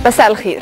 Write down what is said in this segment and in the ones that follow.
مساء الخير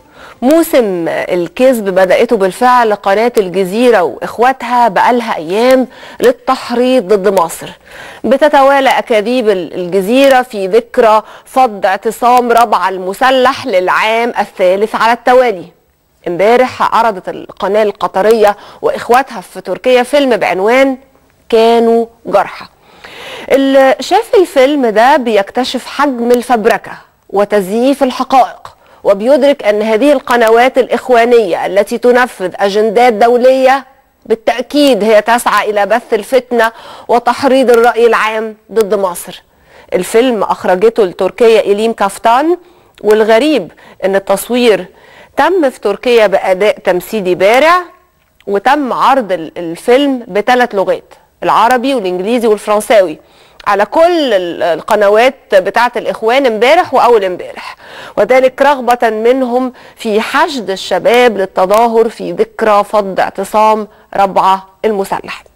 موسم الكذب بدأته بالفعل قناة الجزيرة وإخواتها بقالها أيام للتحريض ضد مصر بتتوالى أكاذيب الجزيرة في ذكرى فض اعتصام ربع المسلح للعام الثالث على التوالي امبارح عرضت القناة القطرية وإخواتها في تركيا فيلم بعنوان كانوا جرحى اللي شاف الفيلم ده بيكتشف حجم الفبركة وتزييف الحقائق وبيدرك أن هذه القنوات الإخوانية التي تنفذ أجندات دولية بالتأكيد هي تسعى إلى بث الفتنة وتحريض الرأي العام ضد مصر الفيلم أخرجته لتركيا إليم كافتان والغريب أن التصوير تم في تركيا بأداء تمثيلي بارع وتم عرض الفيلم بثلاث لغات العربي والإنجليزي والفرنساوي على كل القنوات بتاعه الاخوان امبارح واول امبارح وذلك رغبه منهم في حشد الشباب للتظاهر في ذكرى فض اعتصام ربعه المسلح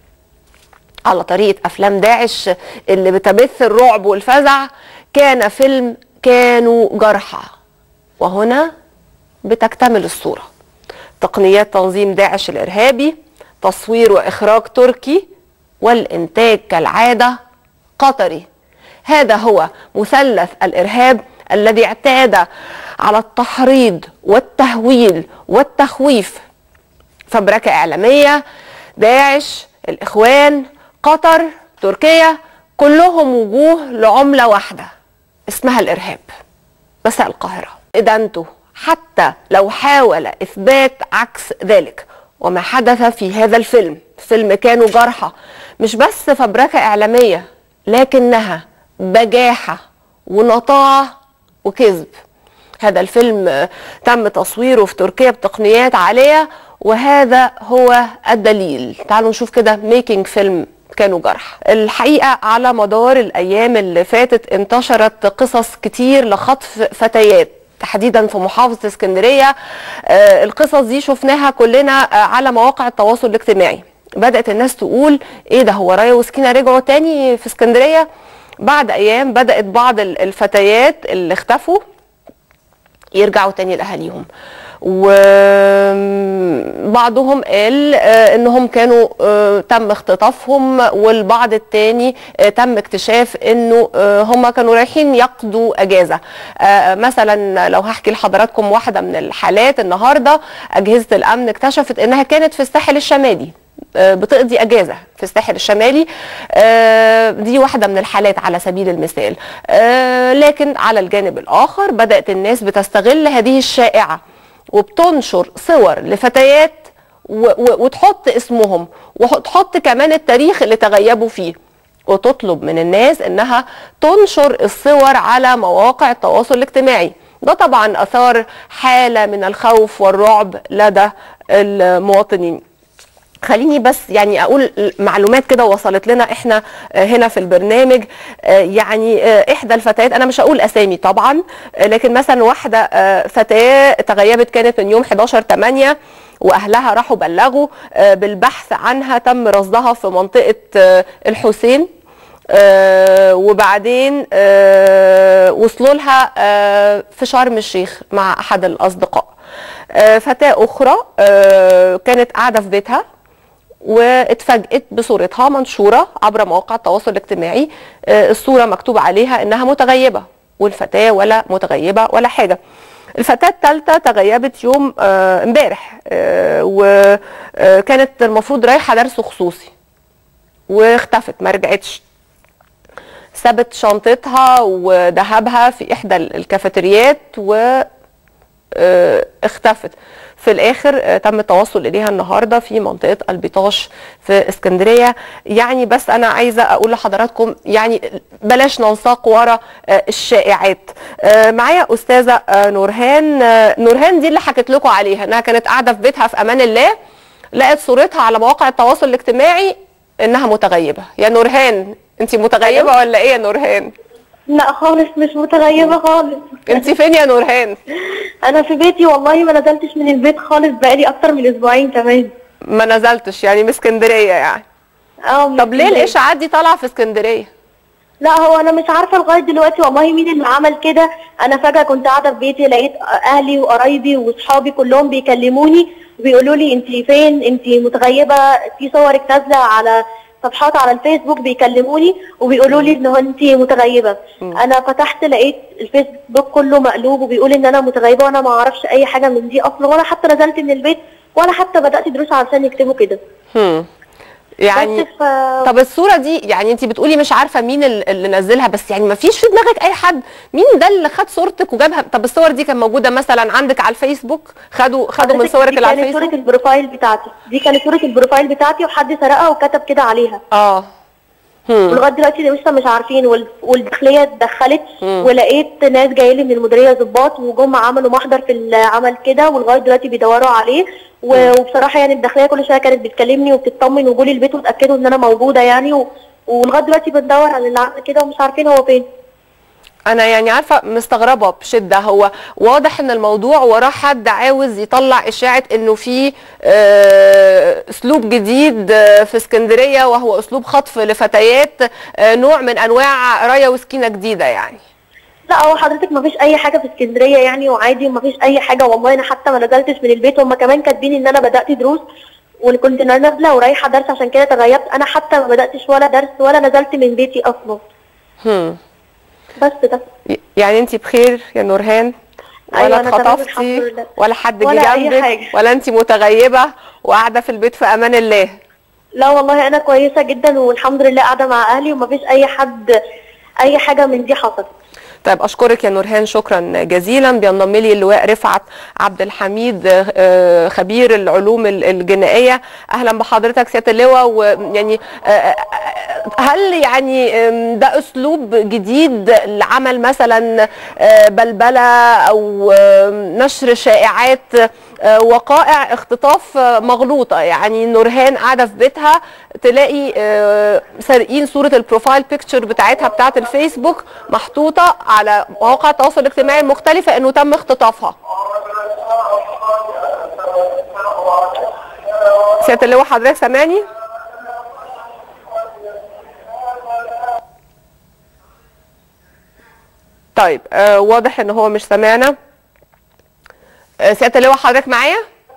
على طريقه افلام داعش اللي بتبث الرعب والفزع كان فيلم كانوا جرحى وهنا بتكتمل الصوره تقنيات تنظيم داعش الارهابي تصوير واخراج تركي والانتاج كالعاده قطري هذا هو مثلث الارهاب الذي اعتاد على التحريض والتهويل والتخويف فبركه اعلاميه داعش الاخوان قطر تركيا كلهم وجوه لعمله واحده اسمها الارهاب مساء القاهره ادانته حتى لو حاول اثبات عكس ذلك وما حدث في هذا الفيلم فيلم كانوا جرحى مش بس فبركه اعلاميه لكنها بجاحة ونطاعة وكذب هذا الفيلم تم تصويره في تركيا بتقنيات عالية وهذا هو الدليل تعالوا نشوف كده ميكينج فيلم كانوا جرح الحقيقة على مدار الأيام اللي فاتت انتشرت قصص كتير لخطف فتيات تحديدا في محافظة اسكندرية آه القصص دي شفناها كلنا آه على مواقع التواصل الاجتماعي بدات الناس تقول ايه ده هو رايا وسكينه رجعوا تاني في اسكندريه بعد ايام بدات بعض الفتيات اللي اختفوا يرجعوا تاني لاهاليهم وبعضهم قال انهم كانوا تم اختطافهم والبعض التاني تم اكتشاف انه هم كانوا رايحين يقضوا اجازه مثلا لو هحكي لحضراتكم واحده من الحالات النهارده اجهزه الامن اكتشفت انها كانت في الساحل الشمالي بتقضي اجازه في الساحل الشمالي دي واحده من الحالات على سبيل المثال لكن على الجانب الاخر بدات الناس بتستغل هذه الشائعه وبتنشر صور لفتيات وتحط اسمهم وتحط كمان التاريخ اللي تغيبوا فيه وتطلب من الناس انها تنشر الصور على مواقع التواصل الاجتماعي ده طبعا اثار حاله من الخوف والرعب لدى المواطنين خليني بس يعني اقول معلومات كده وصلت لنا احنا هنا في البرنامج يعني احدى الفتيات انا مش هقول اسامي طبعا لكن مثلا واحده فتاه تغيبت كانت من يوم 11 8 واهلها راحوا بلغوا بالبحث عنها تم رصدها في منطقه الحسين وبعدين وصلوا لها في شرم الشيخ مع احد الاصدقاء فتاه اخرى كانت قاعده في بيتها واتفاجئت بصورتها منشوره عبر مواقع التواصل الاجتماعي الصوره مكتوب عليها انها متغيبه والفتاه ولا متغيبه ولا حاجه الفتاه الثالثه تغيبت يوم امبارح وكانت المفروض رايحه درس خصوصي واختفت ما رجعتش سابت شنطتها وذهبها في احدى الكافيتريات و اختفت في الاخر تم التوصل اليها النهارده في منطقه البيطاش في اسكندريه يعني بس انا عايزه اقول لحضراتكم يعني بلاش ننساق ورا الشائعات معايا استاذه نورهان نورهان دي اللي حكيت لكم عليها انها كانت قاعده في بيتها في امان الله لقت صورتها على مواقع التواصل الاجتماعي انها متغيبه يا نورهان انت متغيبه ولا ايه يا نورهان لا خالص مش متغيبه خالص انت فين يا نورهان انا في بيتي والله ما نزلتش من البيت خالص بقالي اكتر من اسبوعين كمان ما نزلتش يعني من اسكندريه يعني اه طب ليه الاشاعات دي طالعه في اسكندريه لا هو انا مش عارفه لغايه دلوقتي والله مين اللي عمل كده انا فجاه كنت قاعده في بيتي لقيت اهلي وقرايبي واصحابي كلهم بيكلموني بيقولوا لي انت فين انت متغيبه في صورك نازله على صفحات على الفيسبوك بيكلموني وبيقولوا لي ان هو انت متغيبه انا فتحت لقيت الفيسبوك كله مقلوب وبيقول ان انا متغيبه وانا ما اعرفش اي حاجه من دي اصلا ولا حتى نزلت من البيت ولا حتى بدات دروس علشان يكتبوا كده هم. يعني بس ف- طب الصوره دي يعني انت بتقولي مش عارفه مين ال- اللي نزلها بس يعني ما فيش في دماغك اي حد مين ده اللي خد صورتك وجابها طب الصور دي كانت موجوده مثلا عندك على الفيسبوك خدوا خدوا من حضرتك صورك دي اللي على كانت صورة الفيسبوك البروفايل بتاعتي دي كانت صورة البروفايل بتاعتي وحد سرقها وكتب كده عليها اه هم. ولغايه دلوقتي لسه مش عارفين وال- والداخليه اتدخلت ولقيت ناس جايه لي من المديريه ظباط وجم عملوا محضر في العمل كده ولغايه دلوقتي بيدوروا عليه و- وبصراحه يعني الداخليه كل شويه كانت بتكلمني وبتطمن وجولي البيت وتاكدوا ان انا موجوده يعني و... ولغايه دلوقتي بندور على اللي عمل كده ومش عارفين هو فين انا يعني عارفه مستغربه بشده هو واضح ان الموضوع وراه حد عاوز يطلع اشاعه انه في آه، اسلوب جديد آه، في اسكندريه وهو اسلوب خطف لفتيات آه، نوع من انواع رايه وسكينه جديده يعني لا هو حضرتك ما فيش اي حاجه في اسكندريه يعني وعادي وما فيش اي حاجه والله انا حتى ما نزلتش من البيت هم كمان كاتبين ان انا بدات دروس وكنت انا نازله ورايحه درس عشان كده تغيبت انا حتى ما بداتش ولا درس ولا نزلت من بيتي اصلا هم. بس ده يعني انت بخير يا نورهان أيوة، ولا أنا تمام اتخطفتي الحمد لله. ولا حد ولا جه أي جنبك حاجة. ولا انت متغيبه وقاعده في البيت في امان الله لا والله انا كويسه جدا والحمد لله قاعده مع اهلي وما فيش اي حد اي حاجه من دي حصلت طيب اشكرك يا نورهان شكرا جزيلا بينضم لي اللواء رفعت عبد الحميد آه، خبير العلوم ال- الجنائيه اهلا بحضرتك سياده اللواء ويعني آه، آه، هل يعني آم، ده اسلوب جديد لعمل مثلا آه، بلبله او آم، نشر شائعات آه، وقائع اختطاف آه، مغلوطه يعني نورهان قاعده في بيتها تلاقي آه، سارقين صوره البروفايل بيكتشر بتاعتها بتاعت الفيسبوك محطوطه على مواقع التواصل الاجتماعي المختلفه انه تم اختطافها سياده اللواء حضرتك سامعني طيب آه واضح ان هو مش سامعنا آه سياده اللواء حضرتك معايا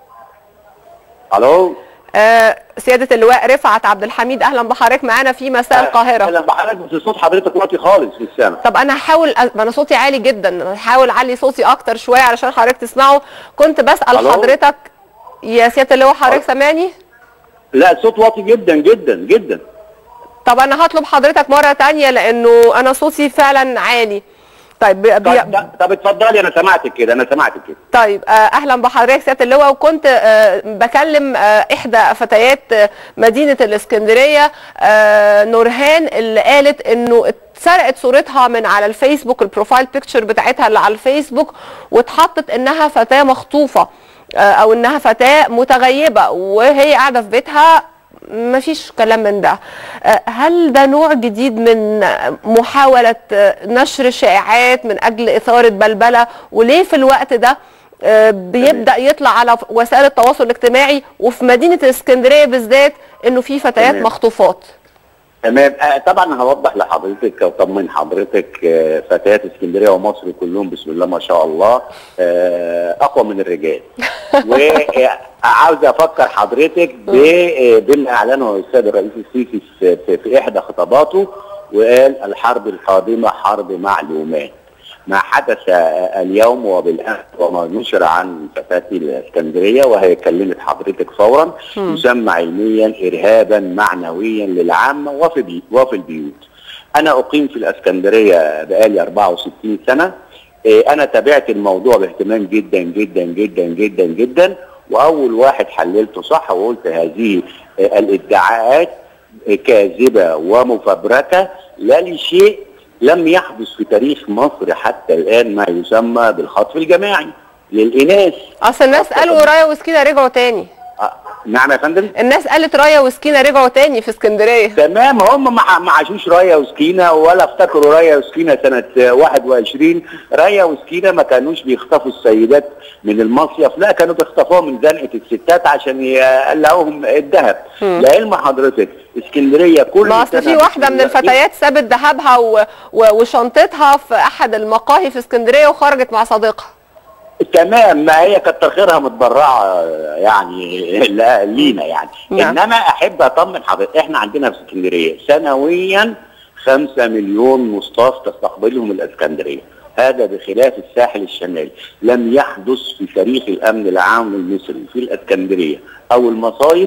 الو آه سياده اللواء رفعت عبد الحميد اهلا بحضرتك معانا في مساء القاهره اهلا بحضرتك بس صوت حضرتك واطي خالص في السمع طب انا هحاول أ- ما انا صوتي عالي جدا هحاول اعلي صوتي اكتر شويه علشان حضرتك تسمعه كنت بسال ألو؟ حضرتك يا سياده اللواء حضرتك سامعني لا الصوت واطي جدا جدا جدا طب انا هطلب حضرتك مره تانية لانه انا صوتي فعلا عالي طيب بي... بي... طب, طب اتفضلي انا سمعتك كده انا سمعتك كده طيب آه، اهلا بحضرتك سياده اللواء وكنت آه، بكلم آه، احدى فتيات آه، مدينه الاسكندريه آه، نورهان اللي قالت انه اتسرقت صورتها من على الفيسبوك البروفايل بيكتشر بتاعتها اللي على الفيسبوك واتحطت انها فتاه مخطوفه آه، او انها فتاه متغيبه وهي قاعده في بيتها مفيش كلام من ده آه، هل ده نوع جديد من آه، محاولة آه، نشر شائعات من أجل إثارة بلبلة وليه في الوقت ده آه، بيبدأ يطلع على ف- وسائل التواصل الاجتماعي وفي مدينة الإسكندرية بالذات إنه في فتيات تمام. مخطوفات تمام آه طبعا هوضح لحضرتك واطمن حضرتك آه فتيات اسكندريه ومصر كلهم بسم الله ما شاء الله آه اقوى من الرجال وعاوز افكر حضرتك ب- آه، بما اعلنه السيد الرئيس السيسي في, في, في احدى خطاباته وقال الحرب القادمه حرب معلومات ما حدث آه، اليوم وبالامس وما نشر عن فتاه الاسكندريه وهي كلمت حضرتك فورا يسمى علميا ارهابا معنويا للعامه وفي بي وفي البيوت. انا اقيم في الاسكندريه بقالي 64 سنه إيه، انا تابعت الموضوع باهتمام جدا جدا جدا جدا جدا واول واحد حللته صح وقلت هذه آه، الادعاءات آه، كاذبه ومفبركه لا لشيء لم يحدث في تاريخ مصر حتى الان ما يسمى بالخطف الجماعي للاناث أصل الناس خاصة قالوا رايا وسكينة رجعوا تاني آه، نعم يا فندم الناس قالت رايا وسكينه رجعوا تاني في اسكندريه تمام هم ما ما عاشوش رايا وسكينه ولا افتكروا رايا وسكينه سنه 21 رايا وسكينه ما كانوش بيخطفوا السيدات من المصيف لا كانوا بيخطفوهم من زنقه الستات عشان يقلعوهم الذهب لعلم حضرتك اسكندريه كل ما اصل في واحده من الفتيات سابت ذهبها و... و... وشنطتها في احد المقاهي في اسكندريه وخرجت مع صديقها تمام ما هي كتر خيرها متبرعه يعني لا- لينا يعني نعم. انما احب اطمن حضرتك احنا عندنا في اسكندريه سنويا 5 مليون مصطاف تستقبلهم الاسكندريه هذا بخلاف الساحل الشمالي لم يحدث في تاريخ الامن العام المصري في الاسكندريه او المصايف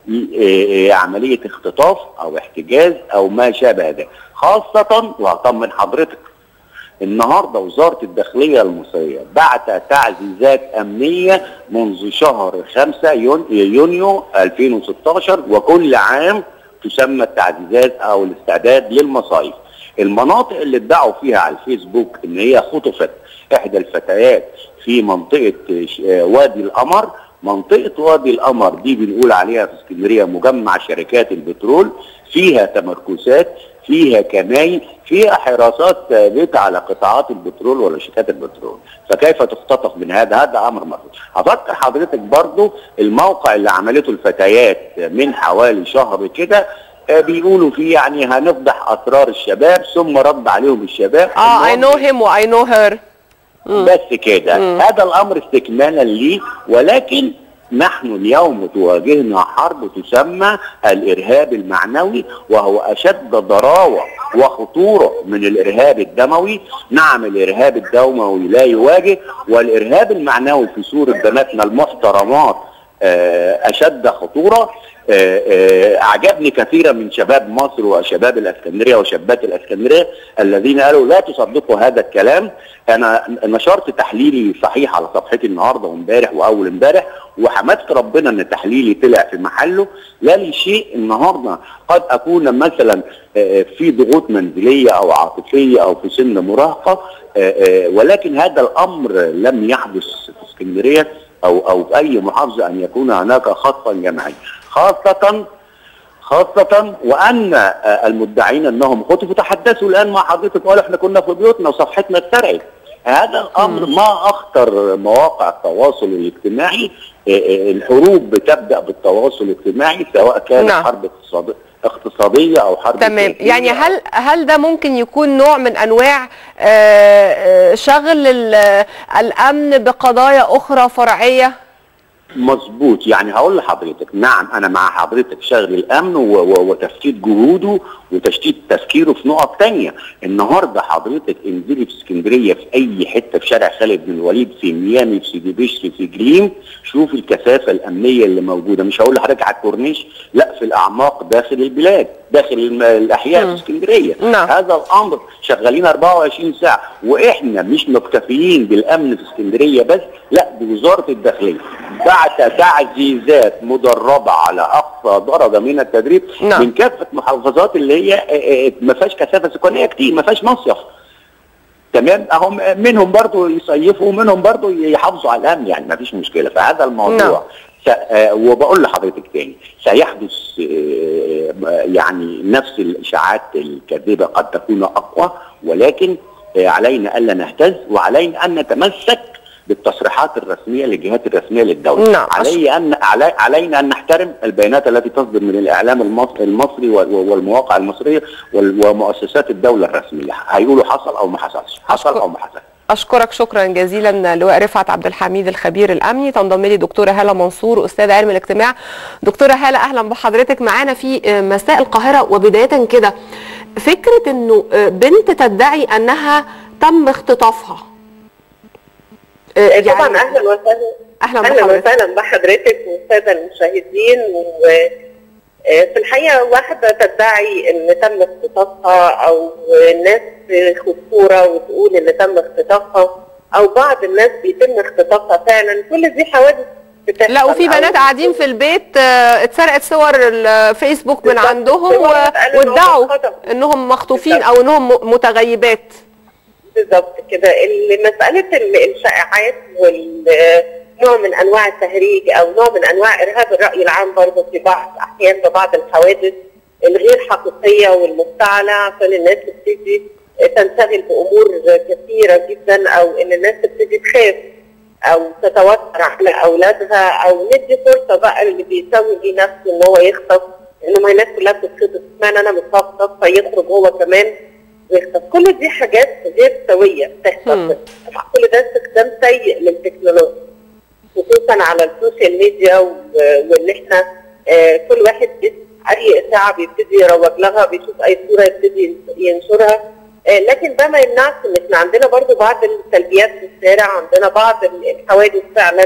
ي- عمليه اختطاف او احتجاز او ما شابه ذلك خاصه وهطمن حضرتك النهارده وزاره الداخليه المصريه بعت تعزيزات امنيه منذ شهر 5 يون- يونيو 2016 وكل عام تسمى التعزيزات او الاستعداد للمصايف. المناطق اللي ادعوا فيها على الفيسبوك ان هي خطفت احدى الفتيات في منطقه ش- وادي القمر منطقه وادي القمر دي بنقول عليها في اسكندريه مجمع شركات البترول فيها تمركزات فيها كمائن فيها حراسات ثابته على قطاعات البترول ولا شركات البترول فكيف تختطف من هذا هذا امر مرفوض هفكر حضرتك برضو الموقع اللي عملته الفتيات من حوالي شهر كده آه، بيقولوا فيه يعني هنفضح اسرار الشباب ثم رد عليهم الشباب اه اي إنهم نو هيم واي نو هير بس كده هذا الامر استكمالا ليه ولكن نحن اليوم تواجهنا حرب تسمى الارهاب المعنوي وهو اشد ضراوه وخطوره من الارهاب الدموي نعم الارهاب الدموي لا يواجه والارهاب المعنوي في صوره بناتنا المحترمات آه، اشد خطوره آه، آه، اعجبني كثيرا من شباب مصر وشباب الاسكندريه وشابات الاسكندريه الذين قالوا لا تصدقوا هذا الكلام انا نشرت تحليلي صحيح على صفحتي النهارده وامبارح واول امبارح وحمدت ربنا ان تحليلي طلع في محله لا لشيء النهارده قد اكون مثلا آه، في ضغوط منزليه او عاطفيه او في سن مراهقه آه، آه، ولكن هذا الامر لم يحدث في اسكندريه او او في اي محافظه ان يكون هناك خطا جماعيا خاصه خاصة وأن آه، المدعين أنهم خطفوا تحدثوا الآن مع حضرتك وقالوا إحنا كنا في بيوتنا وصفحتنا اتسرقت هذا الأمر ما أخطر مواقع التواصل الاجتماعي آه، آه، الحروب بتبدأ بالتواصل الاجتماعي سواء كانت نعم. حرب اقتصادية اقتصادية أو حرب تمام سياسية يعني أو- هل هل ده ممكن يكون نوع من انواع آه، آه، شغل ال- الامن بقضايا اخرى فرعيه مظبوط يعني هقول لحضرتك نعم انا مع حضرتك شغل الامن و- و- وتفتيت جهوده وتشتيت تفكيره في نقط تانية النهارده حضرتك انزلي في اسكندريه في اي حته في شارع خالد بن الوليد في ميامي في سيدي بشر في جليم شوف الكثافه الامنيه اللي موجوده مش هقول لحضرتك على الكورنيش لا في الاعماق داخل البلاد داخل الم- الاحياء في اسكندريه نعم. هذا الامر شغالين 24 ساعه واحنا مش مكتفيين بالامن في اسكندريه بس لا بوزاره الداخليه بعت تعزيزات مدربه على اقصى درجه من التدريب نعم. من كافه محافظات اللي هي آه، آه، ما فيهاش كثافه سكانيه كتير ما فيهاش مصيف تمام هم منهم برضو يصيفوا ومنهم برضو يحافظوا على الامن يعني ما فيش مشكله فهذا الموضوع نعم. س... آه، وبقول لحضرتك تاني سيحدث آه، يعني نفس الاشاعات الكاذبه قد تكون اقوى ولكن آه، علينا الا نهتز وعلينا ان نتمسك بالتصريحات الرسميه للجهات الرسميه للدوله نعم. علي ان علي... علينا ان نحترم البيانات التي تصدر من الاعلام المصري, المصري وال- والمواقع المصريه وال- ومؤسسات الدوله الرسميه هيقولوا حصل او ما حصلش حصل أشكر- او ما حصلش اشكرك شكرا جزيلا لواء رفعت عبد الحميد الخبير الامني تنضم لي دكتوره هاله منصور استاذ علم الاجتماع دكتوره هاله اهلا بحضرتك معانا في مساء القاهره وبدايه كده فكره انه بنت تدعي انها تم اختطافها طبعا اهلا وسهلا اهلا اهلا بحضرتك وسهلا بحضرتك والساده المشاهدين و آه، في الحقيقه واحده تدعي ان تم اختطافها او الناس في خطوره وتقول ان تم اختطافها او بعض الناس بيتم اختطافها فعلا كل دي حوادث بتحصل لا وفي أو- بنات قاعدين في البيت آه، اتسرقت صور الفيسبوك من بالظبط. عندهم صور و- اتقال إن هم وادعوا اتخطفوا. انهم مخطوفين بالظبط. او انهم م- متغيبات بالظبط كده ال- مسألة ال- الشائعات وال نوع من انواع التهريج او نوع من انواع ارهاب الراي العام برضه في بعض احيان ببعض الحوادث الغير حقيقيه والمفتعله عشان الناس تبتدي تنشغل بامور كثيره جدا او ان الناس تبتدي تخاف او تتوتر على اولادها او ندي فرصه بقى اللي بيسوي ليه نفسه ان هو يخطف انه ما الناس كلها بتتخطف اشمعنى انا متخطف فيخرج هو كمان ويخطف كل دي حاجات غير سويه مم. بتحصل كل ده استخدام سيء للتكنولوجيا خصوصا على السوشيال ميديا و- وان احنا آه، كل واحد بيس- اي اشاعه بيبتدي يروج لها بيشوف اي صوره يبتدي ينشرها آه، لكن ده ما يمنعش ان احنا عندنا برضو بعض السلبيات في الشارع عندنا بعض ال- الحوادث فعلا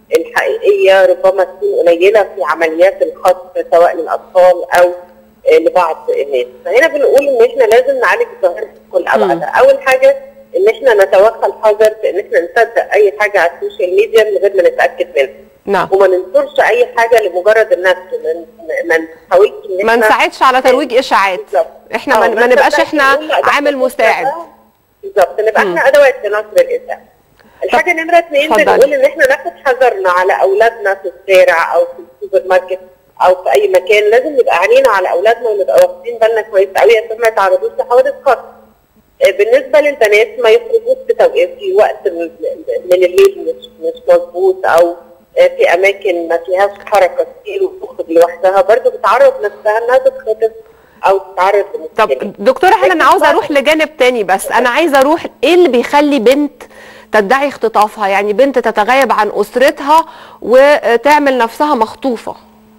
الحقيقيه ربما تكون قليله في عمليات الخطف سواء للاطفال او آه، لبعض الناس فهنا بنقول ان احنا لازم نعالج الظاهره في كل ابعادها اول حاجه ان احنا نتوخى الحذر في ان احنا نصدق اي حاجه على السوشيال ميديا من غير ما نتاكد منها نعم وما ننشرش اي حاجه لمجرد النشر ما- ما ما نحاولش ان ما احنا نساعدش على ترويج اشاعات بالظبط. احنا آه، ما ما نبقاش نصدقش احنا نقول لا، ده عامل إحنا مساعد بالظبط نبقى مم. احنا ادوات لنشر الاشاعه الحاجه نمره اثنين اتفضلي. بنقول ان احنا ناخد حذرنا على اولادنا في الشارع او في السوبر ماركت او في اي مكان لازم نبقى عينينا على اولادنا ونبقى واخدين بالنا كويس قوي عشان ما يتعرضوش لحوادث خطر آه، بالنسبه للبنات ما يخرجوش في توقيت في وقت من من الليل مش مش مظبوط او آه، في اماكن ما فيهاش حركه كتير وتخرج لوحدها برضه بتعرض نفسها انها تتخطف او تتعرض طب لمشكله دكتورة هلا انا لكن عاوزه بعد- اروح لجانب تاني بس انا عايزه اروح ايه اللي بيخلي بنت تدعي اختطافها يعني بنت تتغيب عن اسرتها وتعمل نفسها مخطوفه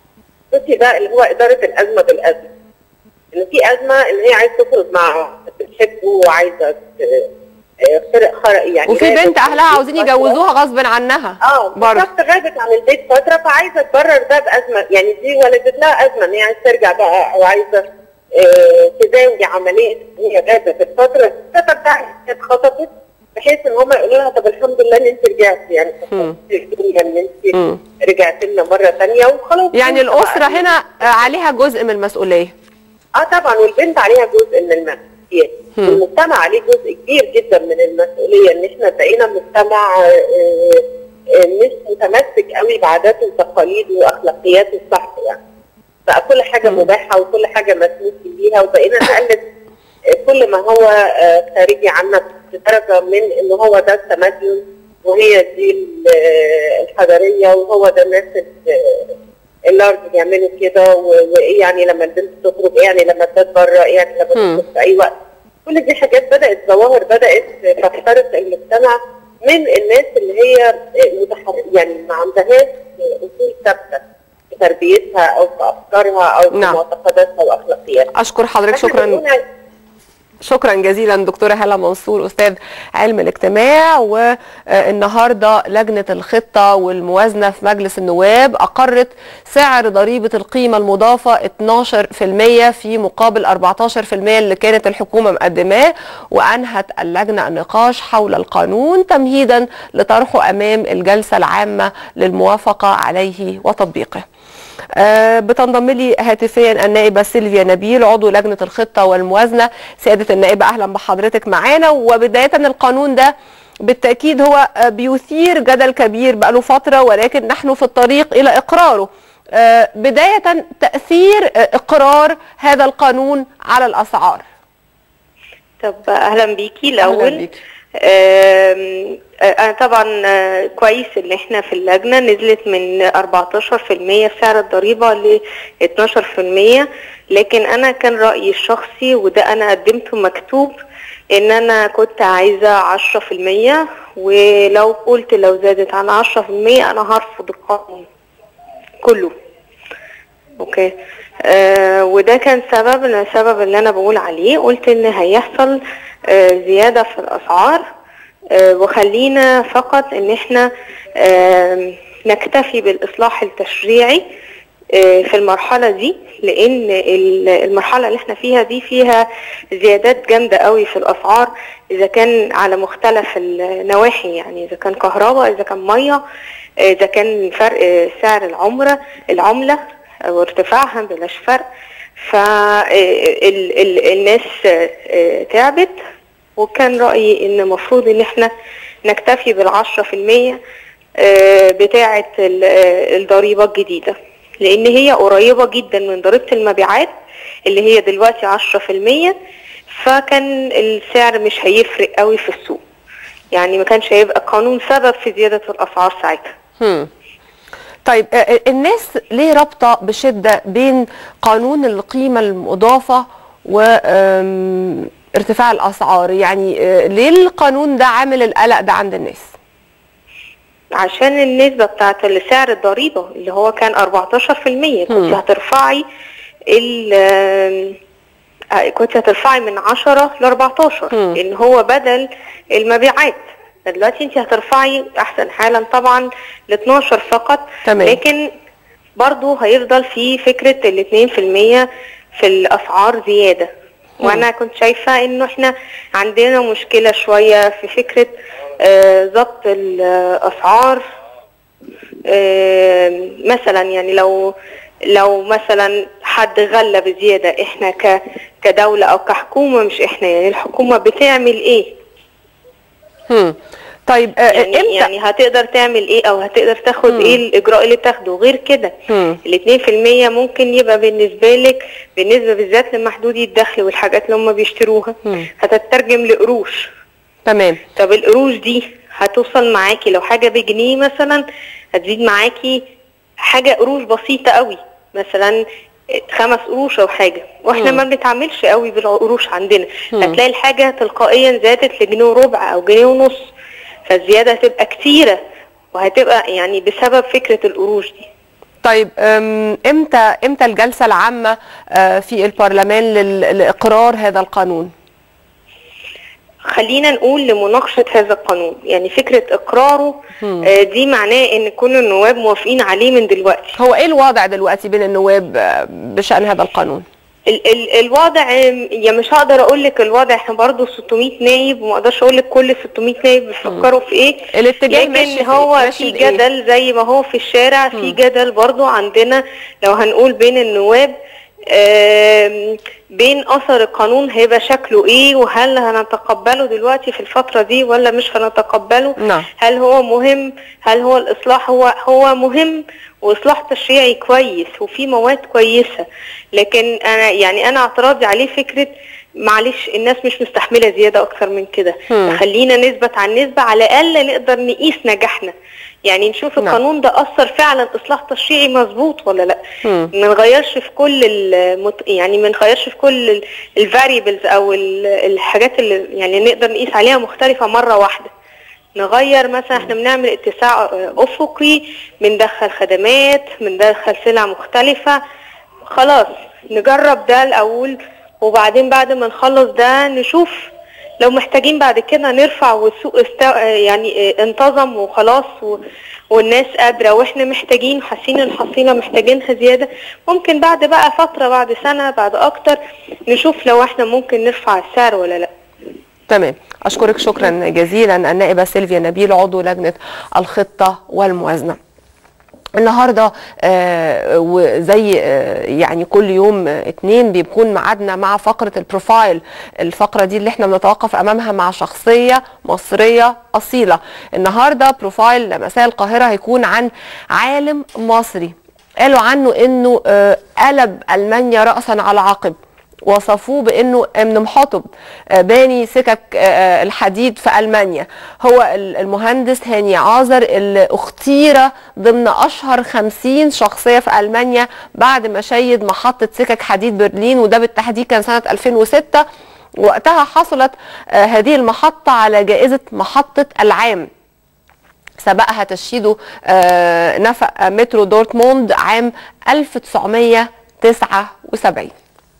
بصي ده اللي هو اداره الازمه بالازمه ان في ازمه ان هي عايزه تخرج مع بتحبه وعايزه ت- آه، فرق خرق يعني وفي غابت بنت عن اهلها البيت عاوزين فترة. يجوزوها غصب عنها اه برضه بالظبط غابت عن البيت فتره فعايزه تبرر ده بازمه يعني دي ولدت لها ازمه ان هي عايزه ترجع بقى او عايزه آه، تزاوي عمليه إن هي غابت الفتره تتبع اتخطفت بحيث ان هم يقولوا لها طب الحمد لله ان انت رجعتي يعني مم. الدنيا ان انت مم. رجعت لنا مره ثانيه وخلاص يعني انت بقى. الاسره هنا عليها جزء من المسؤوليه اه طبعا والبنت عليها جزء من المسؤوليه هم. المجتمع عليه جزء كبير جدا من المسؤوليه ان احنا بقينا مجتمع آه، آه، مش متمسك قوي بعاداته وتقاليده واخلاقياته الصح يعني بقى كل حاجه مم. مباحه وكل حاجه مسموح بيها وبقينا نقلد آه، كل ما هو آه، خارجي عنا بدرجه من ان هو ده التمدن وهي دي ال- آه، الحضاريه وهو ده الناس ال- اللارج بيعملوا كده و- وايه يعني لما البنت تخرج ايه يعني لما تبات بره ايه يعني لما هم. تخرج في اي وقت كل دي حاجات بدات ظواهر بدات تخترق المجتمع من الناس اللي هي متحر... يعني ما عندهاش اصول ثابته في تربيتها او في افكارها او في نعم. معتقداتها واخلاقياتها اشكر حضرتك إحنا شكرا بنقول شكرا جزيلا دكتورة هلا منصور أستاذ علم الاجتماع والنهاردة لجنة الخطة والموازنة في مجلس النواب أقرت سعر ضريبة القيمة المضافة 12% في مقابل 14% اللي كانت الحكومة مقدماه وأنهت اللجنة النقاش حول القانون تمهيدا لطرحه أمام الجلسة العامة للموافقة عليه وتطبيقه آه، بتنضم لي هاتفيا النائبه سيلفيا نبيل عضو لجنه الخطه والموازنه سياده النائبه اهلا بحضرتك معانا وبدايه القانون ده بالتاكيد هو آه، بيثير جدل كبير بقاله فتره ولكن نحن في الطريق الى اقراره آه، بدايه تاثير آه، اقرار هذا القانون على الاسعار طب اهلا بيكي أهلاً الاول بيكي. آم، آه، انا طبعا آه، كويس ان احنا في اللجنه نزلت من 14% سعر الضريبه ل 12% لكن انا كان رايي الشخصي وده انا قدمته مكتوب ان انا كنت عايزه 10% ولو قلت لو زادت عن 10% انا هرفض القانون كله اوكي آه وده كان سبب السبب اللي انا بقول عليه قلت ان هيحصل آه زيادة في الاسعار آه وخلينا فقط ان احنا آه نكتفي بالاصلاح التشريعي آه في المرحلة دي لان ال- المرحلة اللي احنا فيها دي فيها زيادات جامدة قوي في الاسعار اذا كان على مختلف النواحي يعني اذا كان كهرباء اذا كان مية اذا كان فرق آه، سعر العمرة العملة او ارتفاعها بلاش فرق فالناس تعبت وكان رأيي ان المفروض ان احنا نكتفي بالعشرة في المية آه، بتاعة ال- آه، الضريبة الجديدة لأن هي قريبة جدا من ضريبة المبيعات اللي هي دلوقتي عشرة في المية فكان السعر مش هيفرق قوي في السوق يعني ما كانش هيبقى قانون سبب في زيادة الأسعار ساعتها هم. طيب آه، آه، الناس ليه رابطه بشده بين قانون القيمه المضافه وارتفاع الاسعار يعني آه، ليه القانون ده عامل القلق ده عند الناس عشان النسبة بتاعت سعر الضريبة اللي هو كان 14% كنت مم. هترفعي ال آه، كنت هترفعي من 10 ل 14 مم. لان هو بدل المبيعات دلوقتي انت هترفعي احسن حالا طبعا ل 12 فقط تمام. لكن برضو هيفضل في فكرة ال 2% في الاسعار زيادة وانا كنت شايفة انه احنا عندنا مشكلة شوية في فكرة آه، ضبط الاسعار آه، مثلا يعني لو لو مثلا حد غلى بزيادة احنا ك كدولة او كحكومة مش احنا يعني الحكومة بتعمل ايه هم. طيب آه، يعني, امتى يعني هتقدر تعمل ايه او هتقدر تاخد مم. ايه الاجراء اللي تاخده غير كده مم. الاتنين في المية ممكن يبقى بالنسبة لك بالنسبة بالذات لمحدودي الدخل والحاجات اللي هم بيشتروها مم. هتترجم لقروش تمام طب القروش دي هتوصل معاكي لو حاجة بجنيه مثلا هتزيد معاكي حاجة قروش بسيطة قوي مثلا خمس قروش او حاجة واحنا مم. ما بنتعاملش قوي بالقروش عندنا مم. هتلاقي الحاجة تلقائيا زادت لجنيه وربع او جنيه ونص فالزيادة هتبقى كتيرة وهتبقى يعني بسبب فكرة القروش دي طيب أم، امتى امتى الجلسه العامه آه، في البرلمان لل- لاقرار هذا القانون خلينا نقول لمناقشة هذا القانون يعني فكرة إقراره آه، دي معناه إن كل النواب موافقين عليه من دلوقتي هو ايه الوضع دلوقتي بين النواب آه، بشان هذا القانون ال ال الوضع يعني مش هقدر اقول لك الوضع احنا برضه 600 نايب وما اقدرش اقول لك كل 600 نايب بيفكروا في ايه الاتجاه لكن ماشي في- هو ماشي في بإيه؟ جدل زي ما هو في الشارع في جدل برضه عندنا لو هنقول بين النواب آم، بين اثر القانون هيبقى شكله ايه وهل هنتقبله دلوقتي في الفتره دي ولا مش هنتقبله نعم. هل هو مهم هل هو الاصلاح هو هو مهم واصلاح تشريعي كويس وفي مواد كويسه لكن انا يعني انا اعتراضي عليه فكره معلش الناس مش مستحمله زياده اكتر من كده هم. خلينا نثبت عن نسبه على الاقل نقدر نقيس نجاحنا يعني نشوف نعم. القانون ده اثر فعلا اصلاح تشريعي مظبوط ولا لا هم. ما نغيرش في كل المت... يعني ما نغيرش في كل الفاريبلز او ال- الحاجات اللي يعني نقدر نقيس عليها مختلفه مره واحده نغير مثلا احنا بنعمل اتساع آه، افقي بندخل خدمات بندخل سلع مختلفه خلاص نجرب ده الاول وبعدين بعد ما نخلص ده نشوف لو محتاجين بعد كده نرفع والسوق است... يعني اه، انتظم وخلاص و... والناس قادرة واحنا محتاجين حاسين الحصيلة محتاجينها زيادة ممكن بعد بقى فترة بعد سنة بعد اكتر نشوف لو احنا ممكن نرفع السعر ولا لا تمام اشكرك شكرا جزيلا النائبه سيلفيا نبيل عضو لجنه الخطه والموازنه النهارده آه وزي آه يعني كل يوم آه اتنين بيكون ميعادنا مع فقره البروفايل الفقره دي اللي احنا بنتوقف امامها مع شخصيه مصريه اصيله النهارده بروفايل مساء القاهره هيكون عن عالم مصري قالوا عنه انه آه قلب المانيا راسا على عقب وصفوه بانه ابن محاطب آه، باني سكك آه، الحديد في المانيا هو ال- المهندس هاني عازر اللي اختير ضمن اشهر 50 شخصيه في المانيا بعد ما شيد محطه سكك حديد برلين وده بالتحديد كان سنه 2006 وقتها حصلت آه، هذه المحطه على جائزه محطه العام سبقها تشييده آه، نفق مترو دورتموند عام 1979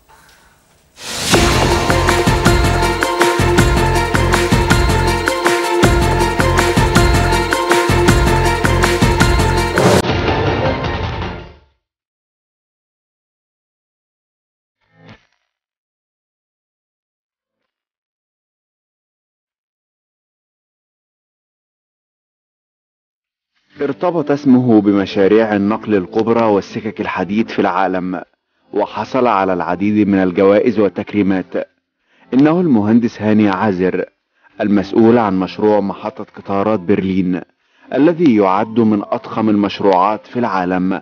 ارتبط اسمه بمشاريع النقل الكبرى والسكك الحديد في العالم وحصل على العديد من الجوائز والتكريمات انه المهندس هاني عازر المسؤول عن مشروع محطة قطارات برلين الذي يعد من أضخم المشروعات في العالم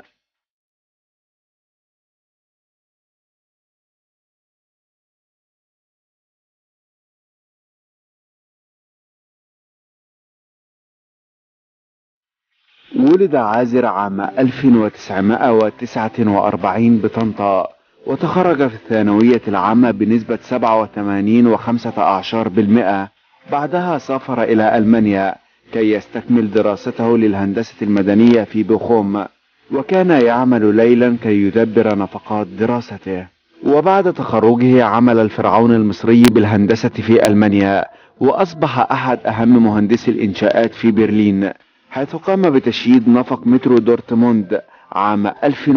ولد عازر عام 1949 بطنطا وتخرج في الثانوية العامة بنسبة 87 وخمسة أعشار بالمئة بعدها سافر إلى ألمانيا كي يستكمل دراسته للهندسة المدنية في بوخوم وكان يعمل ليلا كي يدبر نفقات دراسته وبعد تخرجه عمل الفرعون المصري بالهندسة في ألمانيا وأصبح أحد أهم مهندسي الإنشاءات في برلين حيث قام بتشييد نفق مترو دورتموند عام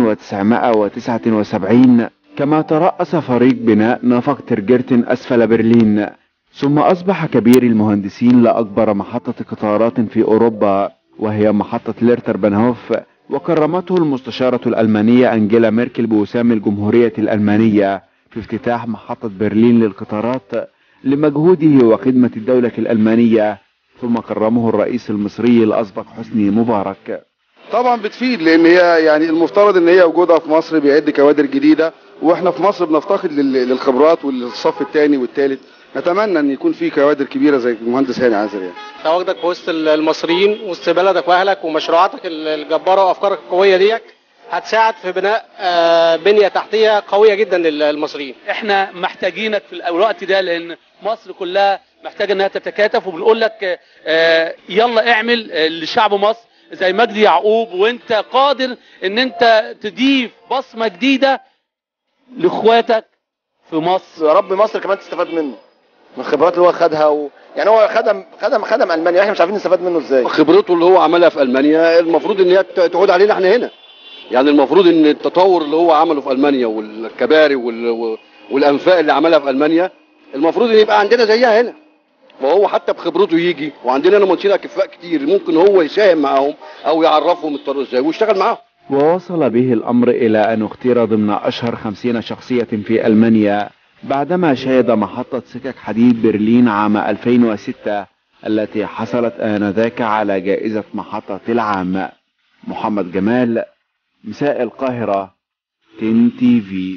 1979 كما ترأس فريق بناء نفق ترجرتن أسفل برلين ثم أصبح كبير المهندسين لأكبر محطة قطارات في أوروبا وهي محطة ليرتر بنهوف وكرمته المستشارة الألمانية أنجيلا ميركل بوسام الجمهورية الألمانية في افتتاح محطة برلين للقطارات لمجهوده وخدمة الدولة الألمانية ثم كرمه الرئيس المصري الأسبق حسني مبارك طبعا بتفيد لان هي يعني المفترض ان هي وجودها في مصر بيعد كوادر جديده واحنا في مصر بنفتقد لل- للخبرات والصف الثاني والثالث نتمنى ان يكون في كوادر كبيره زي المهندس هاني عازر يعني تواجدك في وسط المصريين وسط بلدك واهلك ومشروعاتك الجباره وافكارك القويه ديك هتساعد في بناء آه، بنيه تحتيه قويه جدا للمصريين احنا محتاجينك في الوقت ده لان مصر كلها محتاجه انها تتكاتف وبنقول لك آه، يلا اعمل آه، لشعب مصر زي مجدي يعقوب وانت قادر ان انت تضيف بصمه جديده لاخواتك في مصر يا رب مصر كمان تستفاد منه من الخبرات اللي هو خدها و... يعني هو خدم خدم خدم المانيا احنا مش عارفين نستفاد منه ازاي خبرته اللي هو عملها في المانيا المفروض ان هي ت- تعود علينا احنا هنا يعني المفروض ان التطور اللي هو عمله في المانيا والكباري وال... والانفاق اللي عملها في المانيا المفروض ان يبقى عندنا زيها هنا وهو حتى بخبرته يجي وعندنا هنا مهندسين اكفاء كتير ممكن هو يساهم معاهم او يعرفهم الطريق ازاي ويشتغل معاهم ووصل به الأمر إلى أن اختير ضمن أشهر خمسين شخصية في ألمانيا بعدما شهد محطة سكك حديد برلين عام 2006 التي حصلت آنذاك على جائزة محطة العام محمد جمال مساء القاهرة تن تي في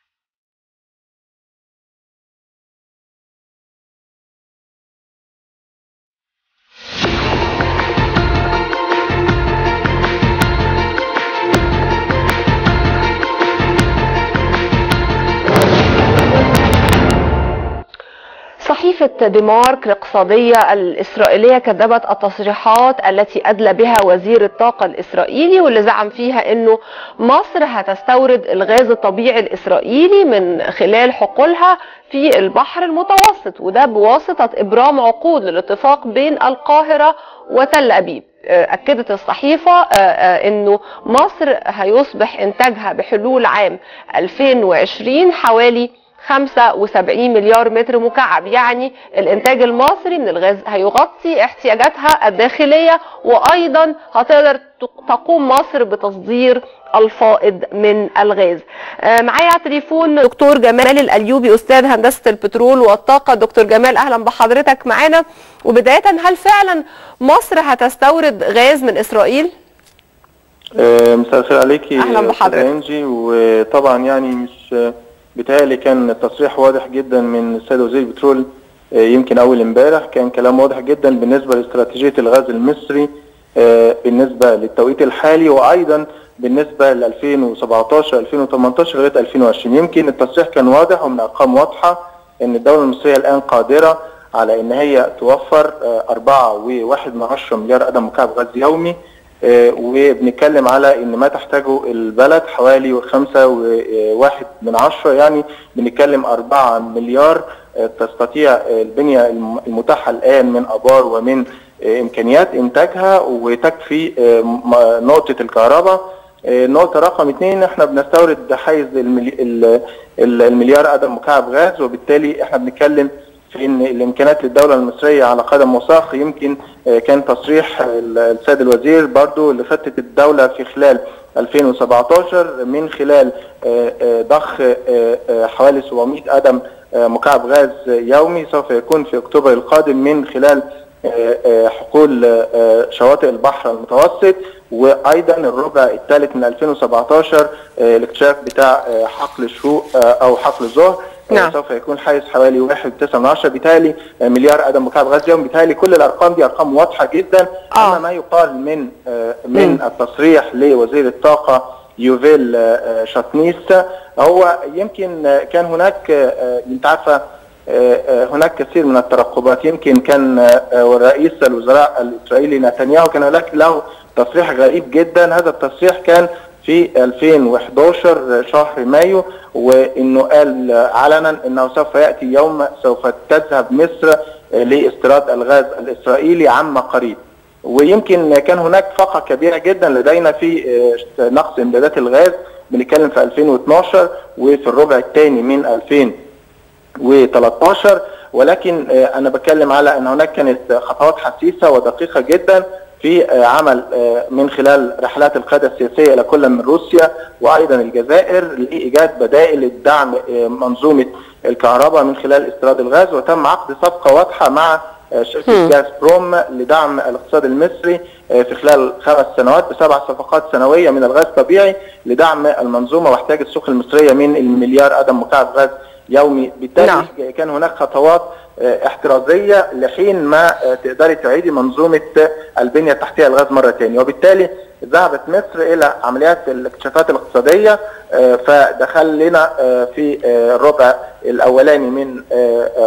صحيفة ديمارك الاقتصادية الإسرائيلية كذبت التصريحات التي أدلى بها وزير الطاقة الإسرائيلي واللي زعم فيها أنه مصر هتستورد الغاز الطبيعي الإسرائيلي من خلال حقولها في البحر المتوسط وده بواسطة إبرام عقود للاتفاق بين القاهرة وتل أبيب أكدت الصحيفة أنه مصر هيصبح إنتاجها بحلول عام 2020 حوالي 75 مليار متر مكعب يعني الانتاج المصري من الغاز هيغطي احتياجاتها الداخلية وايضا هتقدر تقوم مصر بتصدير الفائض من الغاز آه، معايا على التليفون دكتور جمال الايوبي استاذ هندسه البترول والطاقه دكتور جمال اهلا بحضرتك معانا وبدايه هل فعلا مصر هتستورد غاز من اسرائيل آه، مساء الخير عليكي أهلاً يا بحضرتك. أستاذة انجي وطبعا يعني مش بيتهيألي كان التصريح واضح جدا من السيد وزير البترول آه، يمكن اول امبارح كان كلام واضح جدا بالنسبه لاستراتيجيه الغاز المصري آه، بالنسبه للتوقيت الحالي وايضا بالنسبه ل 2017 2018 لغايه 2020 يمكن التصريح كان واضح ومن ارقام واضحه ان الدوله المصريه الان قادره على ان هي توفر آه، 4.1 مليار قدم مكعب غاز يومي آه، وبنتكلم على ان ما تحتاجه البلد حوالي خمسة وواحد من عشرة يعني بنتكلم أربعة مليار آه، تستطيع آه، البنية الم- المتاحة الآن من آبار ومن آه، إمكانيات إنتاجها وتكفي آه، م- نقطة الكهرباء آه، نقطة رقم اثنين احنا بنستورد حيز الملي- ال- ال- المليار قدم مكعب غاز وبالتالي احنا بنتكلم في ان الامكانيات للدوله المصريه على قدم وساق يمكن آه، كان تصريح ال- السيد الوزير برضو اللي خطه الدوله في خلال 2017 من خلال آه، آه، ضخ آه، آه، حوالي 700 قدم آه، مكعب غاز يومي سوف يكون في اكتوبر القادم من خلال آه، آه، حقول آه، شواطئ البحر المتوسط وايضا الربع الثالث من 2017 آه، الاكتشاف بتاع آه، حقل الشروق آه، او حقل الظهر آه، نعم. سوف يكون حيز حوالي 1.9 بالتالي آه، مليار قدم مكعب غاز يوم بالتالي كل الارقام دي ارقام واضحه جدا اما ما يقال من آه، من التصريح لوزير الطاقه يوفيل آه، آه، شاتنيس هو يمكن آه، كان هناك آه، آه، انت عارفه آه، آه، هناك كثير من الترقبات يمكن كان آه، آه، رئيس الوزراء الاسرائيلي نتنياهو كان هناك له تصريح غريب جدا هذا التصريح كان في 2011 شهر مايو وانه قال علنا انه سوف ياتي يوم سوف تذهب مصر لاستيراد الغاز الاسرائيلي عما قريب ويمكن كان هناك فقره كبيره جدا لدينا في آه، نقص امدادات الغاز بنتكلم في 2012 وفي الربع الثاني من 2013 ولكن آه، انا بتكلم على ان هناك كانت خطوات حسيسه ودقيقه جدا في آه، عمل آه، من خلال رحلات القياده السياسيه الى كل من روسيا وايضا الجزائر لايجاد بدائل لدعم آه، منظومه الكهرباء من خلال استيراد الغاز وتم عقد صفقه واضحه مع آه، شركه جاز بروم لدعم الاقتصاد المصري آه، في خلال خمس سنوات بسبع صفقات سنويه من الغاز الطبيعي لدعم المنظومه واحتياج السوق المصريه من المليار قدم مكعب غاز يومي بالتالي نعم. كان هناك خطوات آه، احترازيه لحين ما آه، تقدري تعيدي منظومه آه، البنيه التحتيه للغاز مره ثانيه وبالتالي ذهبت مصر الى عمليات الاكتشافات الاقتصاديه آه، فدخل لنا آه، في آه، الربع الاولاني من آه، آه،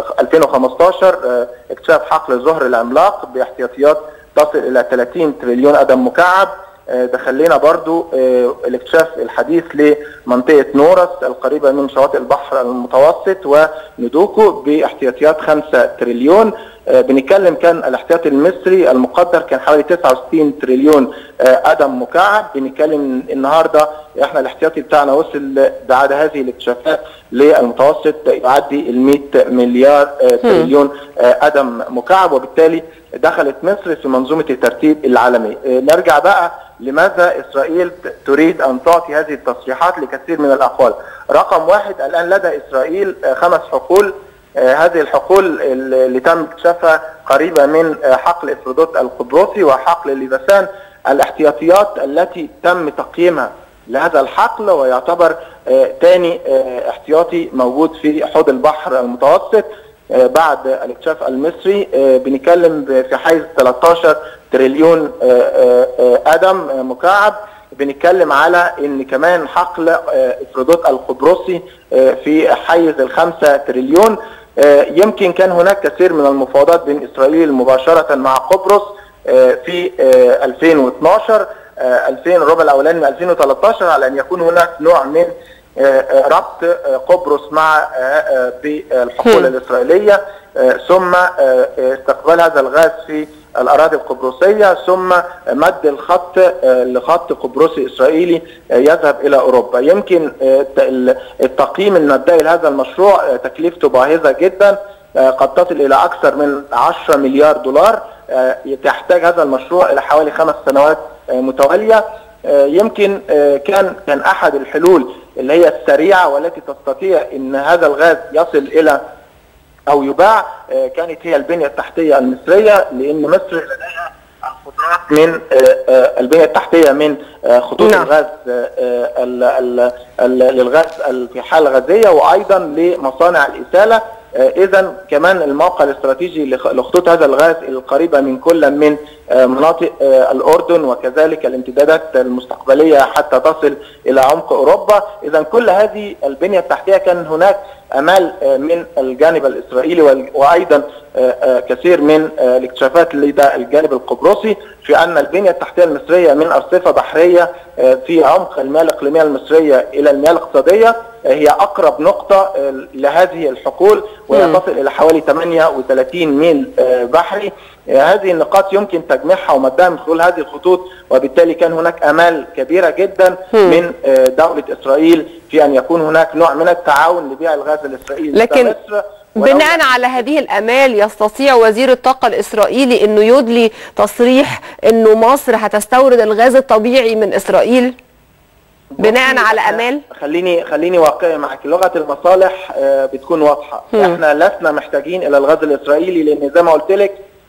2015 آه، اكتشاف حقل زهر العملاق باحتياطيات تصل الى 30 تريليون قدم مكعب آه، دخل لنا برضو آه، الاكتشاف الحديث لمنطقة نورس القريبة من شواطئ البحر المتوسط وندوكو باحتياطيات 5 تريليون آه، بنتكلم كان الاحتياطي المصري المقدر كان حوالي 69 تريليون آه، قدم مكعب بنتكلم النهارده احنا الاحتياطي بتاعنا وصل بعد هذه الاكتشافات للمتوسط يعدي ال 100 مليار آه، تريليون آه، قدم مكعب وبالتالي دخلت مصر في منظومه الترتيب العالمي آه، نرجع بقى لماذا اسرائيل ت- تريد ان تعطي هذه التصريحات لكثير من الاقوال رقم واحد الان لدى اسرائيل آه، خمس حقول آه، هذه الحقول اللي تم اكتشافها قريبة من آه، حقل افرودوت القبرصي وحقل ليفسان الاحتياطيات التي تم تقييمها لهذا الحقل ويعتبر ثاني احتياطي موجود في حوض البحر المتوسط آه، بعد الاكتشاف المصري آه، بنتكلم ب- في حيز 13 تريليون آه، آه، آه، قدم آه، مكعب بنتكلم على ان كمان حقل آه، افرودوت القبرصي آه، في حيز الخمسة تريليون آه، يمكن كان هناك كثير من المفاوضات بين اسرائيل مباشرة مع قبرص آه، في آه، 2012 آه، 2000 الربع الاولاني من 2013 على ان يكون هناك نوع من آه، آه، ربط آه، قبرص مع آه، آه، بالحقول الاسرائيليه آه، ثم آه، آه، استقبال هذا الغاز في الاراضي القبرصيه ثم مد الخط آه، لخط قبرصي اسرائيلي آه، يذهب الى اوروبا يمكن آه، الت- ال- التقييم المبدئي لهذا المشروع آه، تكلفته باهظه جدا آه، قد تصل الى اكثر من 10 مليار دولار آه، تحتاج هذا المشروع الى حوالي خمس سنوات آه، متواليه آه، يمكن آه، كان كان احد الحلول اللي هي السريعه والتي تستطيع ان هذا الغاز يصل الى او يباع آه، كانت هي البنيه التحتيه المصريه لان مصر لديها القدرات من آه، آه، البنيه التحتيه من آه، خطوط نعم. الغاز آه، آه، ال- ال- ال- للغاز ال- في حاله غازيه وايضا لمصانع الاساله اذا كمان الموقع الاستراتيجي لخ- لخطوط هذا الغاز القريبه من كل من آه، مناطق آه، الاردن وكذلك الامتدادات المستقبليه حتى تصل الى عمق اوروبا اذا كل هذه البنيه التحتيه كان هناك امال آه، من الجانب الاسرائيلي وال- وايضا آه، آه، كثير من آه، الاكتشافات لدى الجانب القبرصي في ان البنيه التحتيه المصريه من ارصفه بحريه آه، في عمق المياه الاقليميه المصريه الى المياه الاقتصاديه آه، هي اقرب نقطه آه، لهذه الحقول وهي مم. تصل الى حوالي 38 ميل آه، بحري آه، هذه النقاط يمكن تجميعها ومدها من خلال هذه الخطوط وبالتالي كان هناك امال كبيره جدا مم. من آه، دوله اسرائيل في ان يكون هناك نوع من التعاون لبيع الغاز الاسرائيلي لدى لكن مصر ولولا- بناء على هذه الامال يستطيع وزير الطاقه الاسرائيلي انه يدلي تصريح انه مصر هتستورد الغاز الطبيعي من اسرائيل بناء على امال خليني خليني واقعي معك لغه المصالح آه، بتكون واضحه مم. احنا لسنا محتاجين الى الغاز الاسرائيلي لان زي ما قلت لك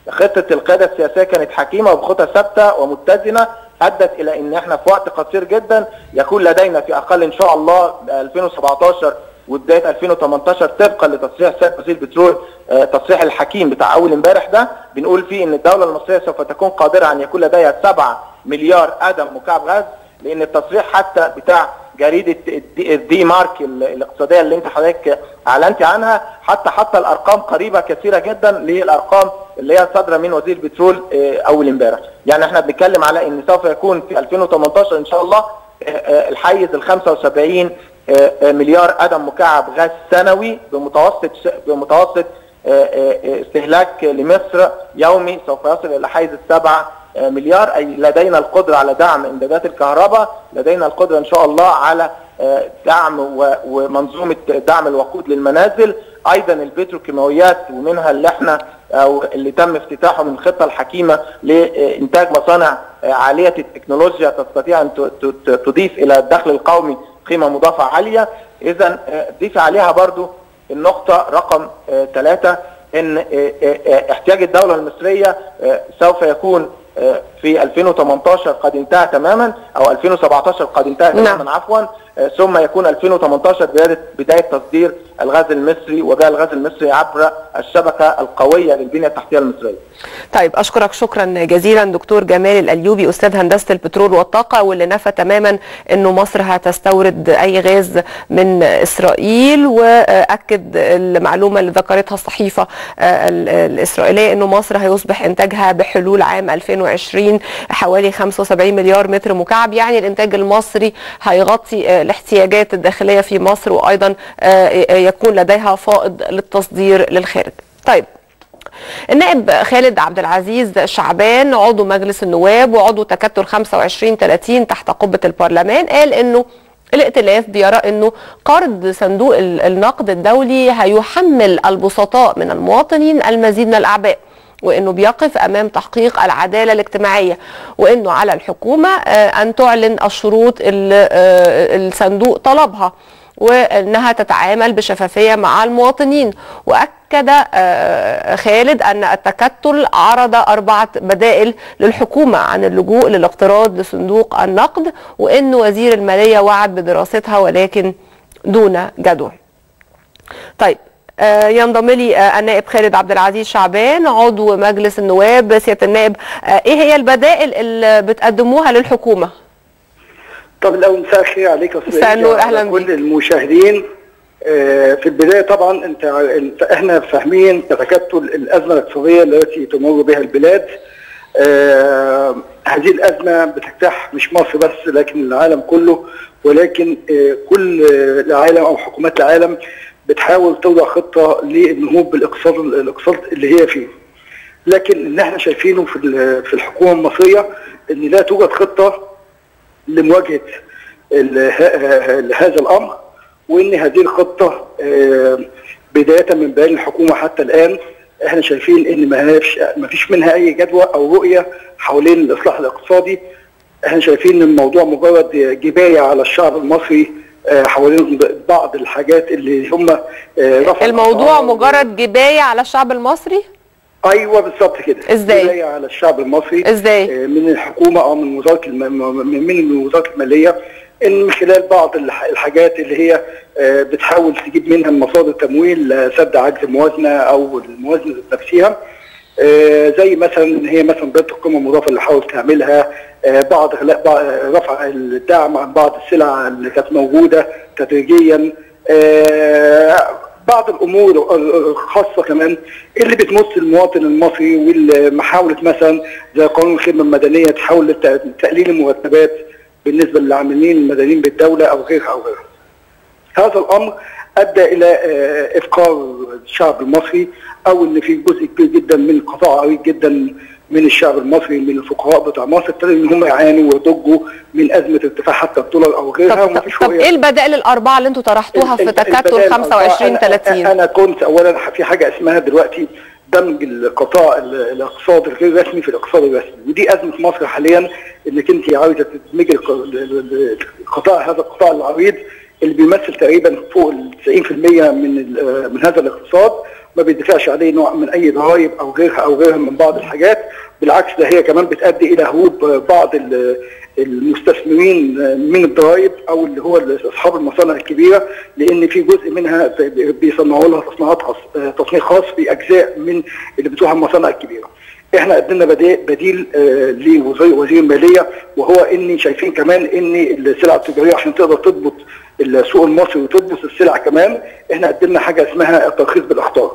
خطه القياده السياسيه كانت حكيمه وبخطى ثابته ومتزنه ادت الى ان احنا في وقت قصير جدا يكون لدينا في اقل ان شاء الله 2017 وبدايه 2018 طبقا لتصريح سيد وزير البترول آه، تصريح الحكيم بتاع اول امبارح ده بنقول فيه ان الدوله المصريه سوف تكون قادره ان يكون لديها 7 مليار قدم مكعب غاز لان التصريح حتى بتاع جريده الدي- الدي مارك ال- الاقتصاديه اللي انت حضرتك اعلنت عنها حتى حتى الارقام قريبه كثيره جدا للارقام اللي هي صادره من وزير البترول آه، اول امبارح يعني احنا بنتكلم على ان سوف يكون في 2018 ان شاء الله آه، آه، الحيز ال 75 آه، آه، مليار قدم مكعب غاز سنوي بمتوسط بمتوسط آه، آه، استهلاك لمصر يومي سوف يصل الى حيز السبعة آه، مليار اي لدينا القدره على دعم امدادات الكهرباء لدينا القدره ان شاء الله على آه، دعم و- ومنظومه دعم الوقود للمنازل ايضا البتروكيماويات ومنها اللي احنا او اللي تم افتتاحه من الخطه الحكيمه لانتاج مصانع آه، عاليه التكنولوجيا تستطيع ان ت- ت- تضيف الى الدخل القومي قيمه مضافه عاليه اذا آه، ضيف عليها برضو النقطه رقم ثلاثة ان آه، آه، آه، احتياج الدوله المصريه آه، سوف يكون آه، في 2018 قد انتهى تماما او 2017 قد انتهى تماما عفوا آه، ثم يكون 2018 بدايه بدايه تصدير الغاز المصري وبيع الغاز المصري عبر الشبكه القويه للبنيه التحتيه المصريه. طيب اشكرك شكرا جزيلا دكتور جمال الايوبي استاذ هندسه البترول والطاقه واللي نفى تماما انه مصر هتستورد اي غاز من اسرائيل واكد المعلومه اللي ذكرتها الصحيفه آه، ال- الاسرائيليه انه مصر هيصبح انتاجها بحلول عام 2020 حوالي 75 مليار متر مكعب يعني الانتاج المصري هيغطي آه، الاحتياجات الداخليه في مصر وايضا آه، يكون لديها فائض للتصدير للخارج. طيب النائب خالد عبد العزيز شعبان عضو مجلس النواب وعضو تكتل 25 30 تحت قبه البرلمان قال انه الائتلاف بيرى انه قرض صندوق ال- النقد الدولي هيحمل البسطاء من المواطنين المزيد من الاعباء وانه بيقف امام تحقيق العداله الاجتماعيه وانه على الحكومه آه، ان تعلن الشروط اللي آه، الصندوق طلبها وانها تتعامل بشفافيه مع المواطنين واكد آه، خالد ان التكتل عرض اربعه بدائل للحكومه عن اللجوء للاقتراض لصندوق النقد وان وزير الماليه وعد بدراستها ولكن دون جدوى. طيب آه، ينضم لي آه، النائب خالد عبد العزيز شعبان عضو مجلس النواب سياده النائب آه، ايه هي البدائل اللي بتقدموها للحكومه؟ طب الاول مساء الخير عليك يا استاذ مساء النور، وعلى أهلاً كل المشاهدين آه، في البدايه طبعا انت انت احنا فاهمين تتكتل الازمه الاقتصاديه التي تمر بها البلاد آه، هذه الازمه بتجتاح مش مصر بس لكن العالم كله ولكن آه، كل آه، العالم او حكومات العالم بتحاول توضع خطه للنهوض بالاقتصاد الاقتصاد اللي هي فيه لكن اللي احنا شايفينه في ال- في الحكومه المصريه ان لا توجد خطه لمواجهه ال- ه- هذا الامر وان هذه الخطه آه، بدايه من بيان الحكومه حتى الان احنا شايفين ان ما هيش- ما فيش منها اي جدوى او رؤيه حوالين الاصلاح الاقتصادي احنا شايفين ان الموضوع مجرد جبايه على الشعب المصري آه، حوالين بعض الحاجات اللي هم آه، رفعوا الموضوع مجرد جبايه على الشعب المصري؟ ايوه بالظبط كده إزاي؟ جباية على الشعب المصري ازاي آه، من الحكومه او من وزاره الم... من من وزاره الماليه ان من خلال بعض الح- الحاجات اللي هي آه، بتحاول تجيب منها مصادر تمويل لسد عجز الموازنه او الموازنه ذات نفسها آه، زي مثلا ان هي مثلا ضد القيمه المضافه اللي حاول تعملها آه، بعض غلاء بعض- رفع الدعم عن بعض السلع اللي كانت موجوده تدريجيا آه، بعض الامور الخاصه كمان اللي بتمس المواطن المصري والمحاوله مثلا زي قانون الخدمه المدنيه تحاول لت- تقليل المرتبات بالنسبه للعاملين المدنيين بالدوله او غيرها او غيرها. هذا الامر ادى الى آه، افقار الشعب المصري او ان في جزء كبير جدا من قطاع عريض جدا من الشعب المصري من الفقراء بتاع مصر ابتدوا ان هم يعانوا ويضجوا من ازمه ارتفاع حتى الدولار او غيرها طب, ومفيش طب رؤية. ايه البدائل الاربعه اللي انتوا طرحتوها في البدائل تكتل الأربعة 25 أنا- 30 انا كنت اولا في حاجه اسمها دلوقتي دمج القطاع ال- الاقتصاد الغير رسمي في الاقتصاد الرسمي ودي ازمه مصر حاليا انك انت عاوزه تدمجي الق- ال- ال- القطاع هذا القطاع العريض اللي بيمثل تقريبا فوق ال 90% من ال- من هذا الاقتصاد ما بيدفعش عليه نوع من اي ضرائب او غيرها او غيرها من بعض الحاجات بالعكس ده هي كمان بتؤدي الى هروب بعض ال- المستثمرين من الضرائب او اللي هو اصحاب المصانع الكبيره لان في جزء منها بيصنعوا لها تصنيعات خاص تصنيع خاص في اجزاء من اللي بتروح المصانع الكبيره. احنا قدمنا بدي- بديل آه، لوزير وزير الماليه وهو ان شايفين كمان ان السلع التجاريه عشان تقدر تضبط السوق المصري وتضبط السلع كمان احنا قدمنا حاجه اسمها الترخيص بالاخطار.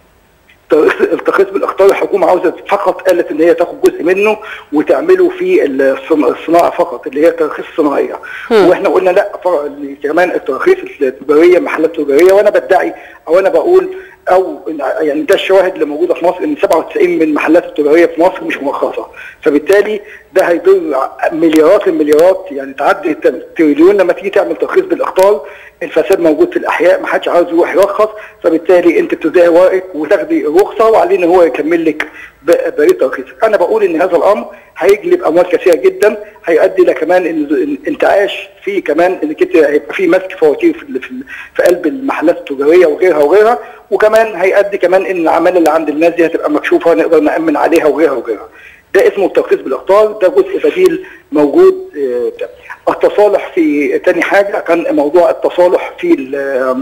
الترخيص الترخيص بالاخطار الحكومه عاوزه فقط قالت ان هي تاخد جزء منه وتعمله في الصن- الصناعه فقط اللي هي التراخيص الصناعيه هم. واحنا قلنا لا فرق كمان التراخيص التجاريه محلات تجاريه وانا بدعي او انا بقول او إن- يعني ده الشواهد اللي موجوده في مصر ان 97 من المحلات التجاريه في مصر مش مرخصه فبالتالي ده هيضر مليارات المليارات يعني تعدي التريليون لما تيجي تعمل ترخيص بالاخطار الفساد موجود في الاحياء ما حدش عاوز يروح يرخص فبالتالي انت بتدعي ورقك وتاخدي الرخصه وعليه ان هو يكمل لك ب- بقيه ترخيصك انا بقول ان هذا الامر هيجلب اموال كثيره جدا هيؤدي الى كمان ان إن انتعاش في كمان انك انت هيبقى في مسك فواتير في ال- في ال- في قلب المحلات التجاريه وغيرها وغيرها وكمان هيؤدي كمان ان العماله اللي عند الناس دي هتبقى مكشوفه نقدر نامن عليها وغيرها وغيرها ده اسمه الترخيص بالاخطار ده جزء بديل موجود آه، ده. التصالح في تاني حاجه كان موضوع التصالح في ال-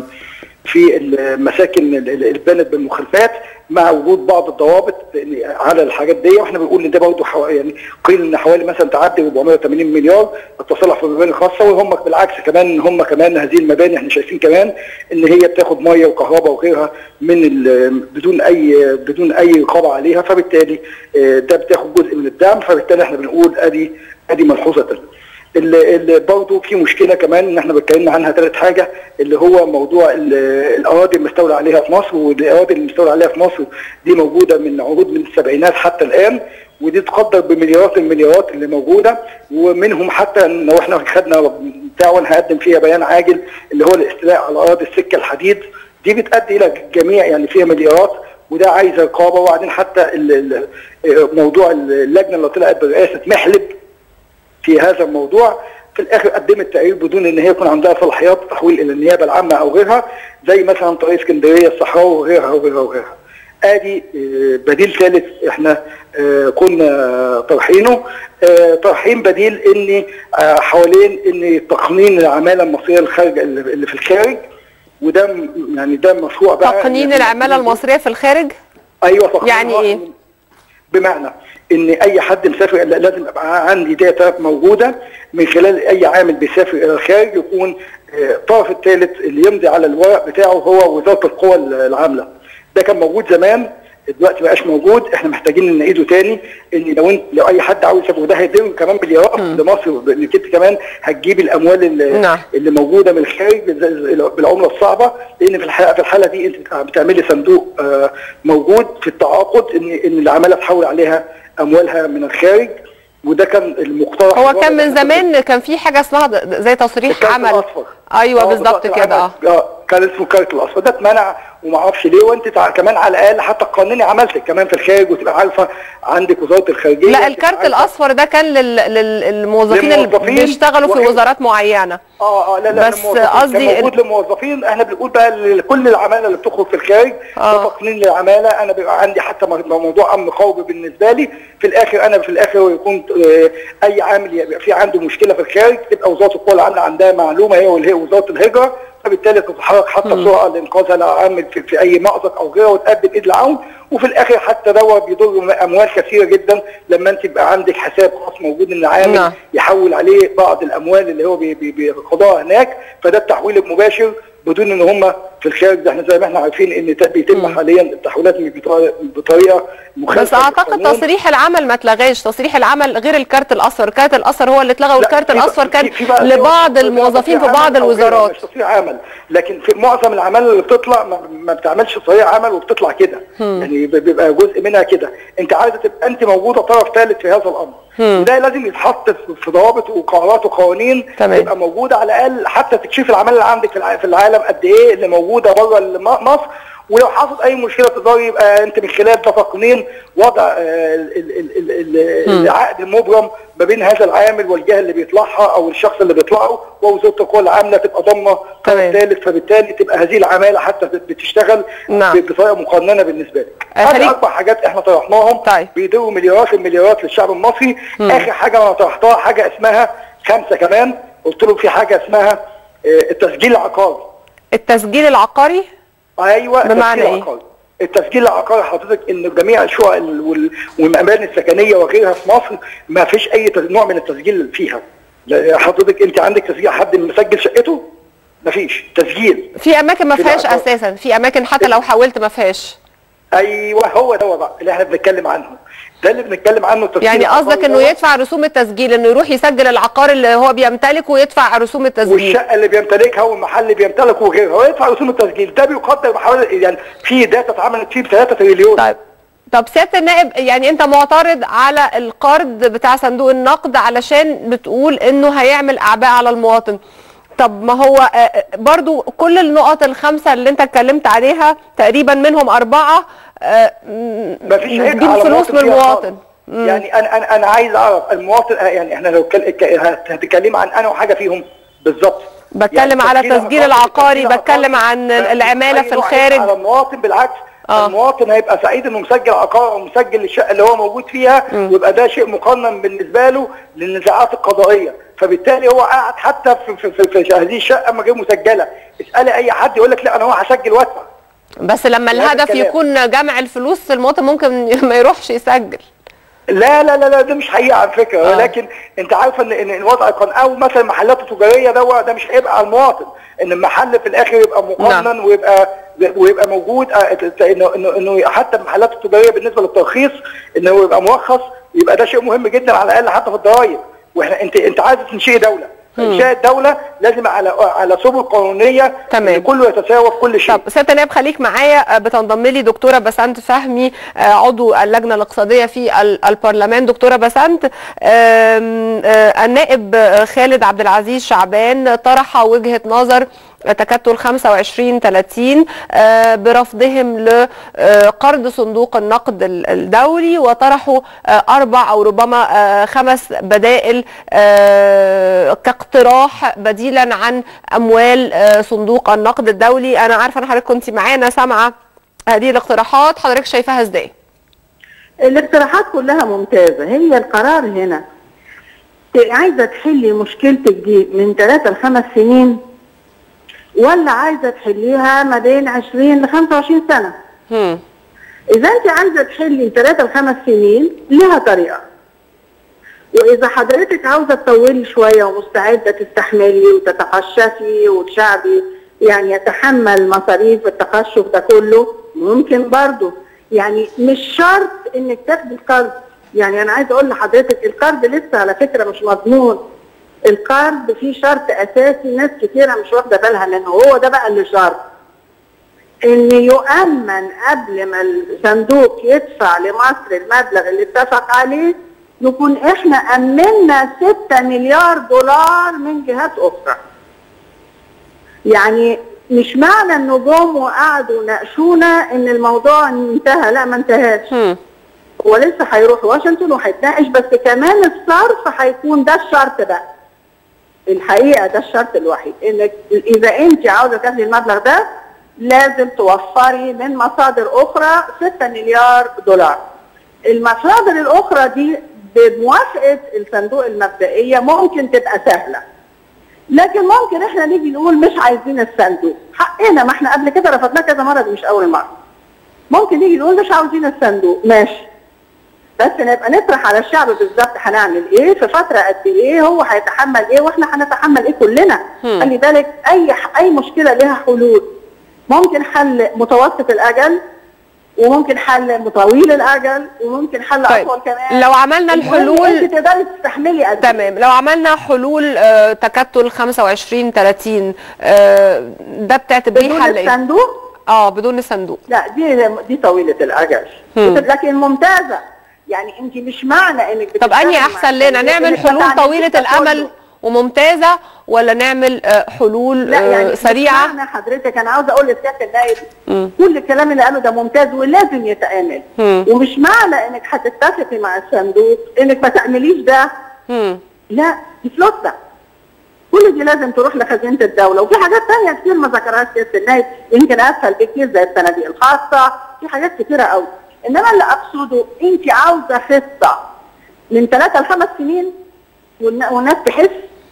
في المساكن اللي اتبنت بالمخالفات مع وجود بعض الضوابط على الحاجات دي واحنا بنقول ان ده برضه حو... يعني قيل ان حوالي مثلا تعدي 480 مليار التصالح في المباني الخاصه وهم بالعكس كمان ان هم كمان هذه المباني احنا شايفين كمان ان هي بتاخد ميه وكهرباء وغيرها من ال... بدون اي بدون اي رقابه عليها فبالتالي آه، ده بتاخد جزء من الدعم فبالتالي احنا بنقول ادي ادي ملحوظه تانية. اللي اللي برضه في مشكله كمان ان احنا اتكلمنا عنها ثالث حاجه اللي هو موضوع ال- الاراضي المستولى عليها في مصر والاراضي اللي المستولى عليها في مصر دي موجوده من عقود من السبعينات حتى الان ودي تقدر بمليارات المليارات اللي موجوده ومنهم حتى ان لو احنا خدنا بتاع وانا هقدم فيها بيان عاجل اللي هو الاستيلاء على اراضي السكه الحديد دي بتؤدي الى جميع يعني فيها مليارات وده عايز رقابه وبعدين حتى ال- ال- موضوع اللجنه اللي طلعت برئاسه محلب في هذا الموضوع في الاخر قدمت تقرير بدون ان هي يكون عندها صلاحيات تحويل الى النيابه العامه او غيرها زي مثلا طريق اسكندريه الصحراوي وغيرها وغيرها وغيرها. ادي آه، بديل ثالث احنا آه، كنا طرحينه آه، طرحين بديل ان آه، حوالين ان تقنين العماله المصريه الخارج اللي اللي في الخارج وده م- يعني ده مشروع بقى تقنين العماله المصريه في الخارج ايوه تقنين يعني ايه بمعنى ان اي حد مسافر لا- لازم يبقى عندي داتا موجوده من خلال اي عامل بيسافر الى الخارج يكون آه، الطرف الثالث اللي يمضي على الورق بتاعه هو وزاره القوى العامله ده كان موجود زمان دلوقتي ما بقاش موجود احنا محتاجين ان نعيده تاني ان لو انت لو اي حد عاوز يسافر وده هيدر كمان مليارات لمصر لانك انت كمان هتجيب الاموال اللي, نعم. اللي موجوده من الخارج بال- بالعمله الصعبه لان في الحاله في الحاله دي انت بتعملي صندوق آه، موجود في التعاقد ان ان العماله تحول عليها اموالها من الخارج وده كان المقترح هو كان من زمان كان في حاجه اسمها د- زي تصريح عمل ايوه آه، بالظبط كده اه اه كان اسمه الكارت الاصفر ده اتمنع وما اعرفش ليه وانت تع... كمان على الاقل حتى قانوني عملت كمان في الخارج وتبقى عارفه عندك وزاره الخارجيه لا الكارت الاصفر ده كان لل... لل... للموظفين اللي للموظفين بيشتغلوا في وغير- وزارات معينه اه اه لا لا بس للموظفين. قصدي كان موجود للموظفين احنا بنقول بقى لكل العماله اللي بتخرج في الخارج آه. ده تقنين للعماله انا بيبقى عندي حتى مو- موضوع امن قومي بالنسبه لي في الاخر انا في الاخر يكون آه، اي عامل يبقى في عنده مشكله في الخارج تبقى وزاره القوى العامله عندها معلومه هي واللي هي وزاره الهجره فبالتالي تتحرك حتى بسرعه لانقاذها لو عامل في, في اي مأزق او غيره وتقدم ايد العون وفي الاخر حتى ده بيضر اموال كثيره جدا لما انت يبقى عندك حساب خاص موجود ان العامل نعم. يحول عليه بعض الاموال اللي هو بي- بي- بيقضاها هناك فده التحويل المباشر بدون ان هم في الخارج ده احنا زي ما احنا عارفين ان ت- بيتم حاليا التحويلات بطريقه بطريقه مخالفه بس اعتقد للقانون. تصريح العمل ما اتلغاش تصريح العمل غير الكارت الاصفر الكارت الاصفر هو اللي اتلغى والكارت في- الاصفر كان في- في بقى- لبعض في- الموظفين في تصريح بعض عمل أو غيره، الوزارات مش تصريح عمل لكن في معظم الاعمال اللي بتطلع ما, ما بتعملش تصريح عمل وبتطلع كده هم. يعني ب- بيبقى جزء منها كده انت عايزه تبقى انت موجوده طرف ثالث في هذا الامر هم. وده لازم يتحط في- في ضوابط وقرارات وقوانين تمام. تبقى موجوده على الاقل حتى تكشيف العماله اللي عندك في الع- في العالم قد ايه اللي موجوده بره الم- مصر ولو حصلت اي مشكله تقدر يبقى انت من خلال ده تقنين وضع آه، ال- ال- ال- ال- هم. العقد المبرم ما بين هذا العامل والجهه اللي بيطلعها او الشخص اللي بيطلعه ووزاره القوى العامله تبقى ضامنه طرف ثالث فبالتالي تبقى هذه العماله حتى بتشتغل نعم. بطريقه مقننه بالنسبه لك. آه، هذه خليك- اربع حاجات احنا طرحناهم طيب. بيدوا مليارات المليارات للشعب المصري مم. اخر حاجه انا طرحتها حاجه اسمها خمسه كمان قلت له في حاجه اسمها آه، التسجيل العقاري التسجيل العقاري ايوه بمعنى التسجيل إيه؟ العقاري التسجيل العقاري حضرتك ان جميع الشقق ال- وال- والمباني السكنيه وغيرها في مصر ما فيش اي تس- نوع من التسجيل فيها لا، حضرتك انت عندك تسجيل حد مسجل شقته ما فيش تسجيل في اماكن ما في فيهاش العقار. اساسا في اماكن حتى لو حاولت ما فيهاش ايوه هو ده بقى اللي احنا بنتكلم عنه ده اللي بنتكلم عنه التسجيل يعني العقاري قصدك انه دوت. يدفع رسوم التسجيل انه يروح يسجل العقار اللي هو بيمتلكه ويدفع رسوم التسجيل والشقه اللي بيمتلكها والمحل اللي بيمتلكه وغيرها هو يدفع رسوم التسجيل ده بيقدر بحوالي يعني في داتا اتعملت فيه ب 3 تريليون طيب طب سياده النائب يعني انت معترض على القرض بتاع صندوق النقد علشان بتقول انه هيعمل اعباء على المواطن طب ما هو آه، آه، برضو كل النقط الخمسه اللي انت اتكلمت عليها تقريبا منهم اربعه ما فيش عيب بتجيب على فلوس المواطن من فيها المواطن خالص. يعني انا انا انا عايز اعرف المواطن آه، يعني احنا لو كل- ك- هتتكلم عن انا وحاجه فيهم بالظبط بتكلم على التسجيل العقاري بتكلم عن العماله في على الخارج المواطن بالعكس آه. المواطن هيبقى سعيد انه مسجل عقار او مسجل الشقه اللي هو موجود فيها ويبقى ده شيء مقنن بالنسبه له للنزاعات القضائيه فبالتالي هو قاعد حتى في, في, في, في هذه الشقه ما غير مسجله اسالي اي حد يقول لك لا انا هو هسجل وادفع بس لما هذا الهدف الكلام. يكون جمع الفلوس المواطن ممكن ما يروحش يسجل لا لا لا لا ده مش حقيقه على فكره آه. ولكن انت عارفه ان ان الوضع كان او مثلا المحلات التجاريه ده ده مش هيبقى على المواطن ان المحل في الاخر يبقى مقنن نعم. ويبقى ويبقى موجود آه، ت- انه انه انه حتى المحلات التجاريه بالنسبه للترخيص انه يبقى مرخص يبقى ده شيء مهم جدا على الاقل حتى في الضرايب واحنا انت انت عايز تنشئي دوله انشاء الدوله لازم على على سبل قانونيه تمام. كله يتساوى في كل شيء طب سياده النائب خليك معايا آه، بتنضم لي دكتوره بسنت فهمي آه، عضو اللجنه الاقتصاديه في ال- البرلمان دكتوره بسنت آم، آه، النائب آه، خالد عبد العزيز شعبان طرح وجهه نظر تكتل 25 30 آه، برفضهم لقرض صندوق النقد ال- الدولي وطرحوا آه، اربع او ربما آه، خمس بدائل آه، كاقتراح بديلا عن اموال آه، صندوق النقد الدولي انا عارفه ان حضرتك كنت معانا سامعه هذه الاقتراحات حضرتك شايفاها ازاي الاقتراحات كلها ممتازة هي القرار هنا ت- عايزة تحلي مشكلتك دي من ثلاثة لخمس سنين ولا عايزة تحليها ما بين 20 ل 25 سنة هم. إذا أنت عايزة تحلي ثلاثة لخمس سنين لها طريقة وإذا حضرتك عاوزة تطولي شوية ومستعدة تستحملي وتتقشفي وتشعبي يعني يتحمل مصاريف التقشف ده كله ممكن برضه يعني مش شرط انك تاخدي القرض يعني انا عايزه اقول لحضرتك القرض لسه على فكره مش مضمون القرض فيه شرط اساسي ناس كتيره مش واخده بالها منه هو ده بقى اللي شرط ان يؤمن قبل ما الصندوق يدفع لمصر المبلغ اللي اتفق عليه نكون احنا امنا 6 مليار دولار من جهات اخرى يعني مش معنى انه جم وقعدوا ناقشونا ان الموضوع انتهى لا ما انتهاش هو لسه هيروح واشنطن وهيتناقش بس كمان الصرف هيكون ده الشرط بقى الحقيقه ده الشرط الوحيد انك اذا انت عاوزه تاخدي المبلغ ده لازم توفري من مصادر اخرى 6 مليار دولار المصادر الاخرى دي بموافقه الصندوق المبدئيه ممكن تبقى سهله لكن ممكن احنا نيجي نقول مش عايزين الصندوق حقنا ما احنا قبل كده رفضناه كذا مره دي مش اول مره ممكن نيجي نقول مش عاوزين الصندوق ماشي بس نبقى نطرح على الشعب بالظبط هنعمل ايه في فتره قد ايه هو هيتحمل ايه واحنا هنتحمل ايه كلنا هم. خلي بالك اي اي مشكله لها حلول ممكن حل متوسط الاجل وممكن حل طويل الاجل وممكن حل طيب، اطول كمان لو عملنا المهم الحلول- انت تقدري تستحملي قد إيه. تمام لو عملنا حلول آه، تكتل 25 30 آه، ده بتعتبريه بدون حل ايه؟ الصندوق؟ اه بدون الصندوق لا دي دي طويله الاجل هم. لكن ممتازه يعني انت مش معنى انك طب بتشتغلي انهي مع احسن لنا الصندوق نعمل إنك ما حلول تعمليش طويله ده الامل كله. وممتازه ولا نعمل آه، حلول لا يعني آه، مش سريعه معنى حضرتك انا عاوزه اقول لسياده النائب مم. كل الكلام اللي قاله ده ممتاز ولازم يتعمل مم. ومش معنى انك هتتفقي مع الصندوق انك ما تعمليش ده مم. لا دي فلوسنا كل دي لازم تروح لخزينه الدوله وفي حاجات تانية كتير ما ذكرهاش سياده النائب يمكن اسهل بكتير زي الصناديق الخاصه في حاجات كتيره قوي انما اللي اقصده انت عاوزه خطه من ثلاثه لخمس سنين والن- والناس تحس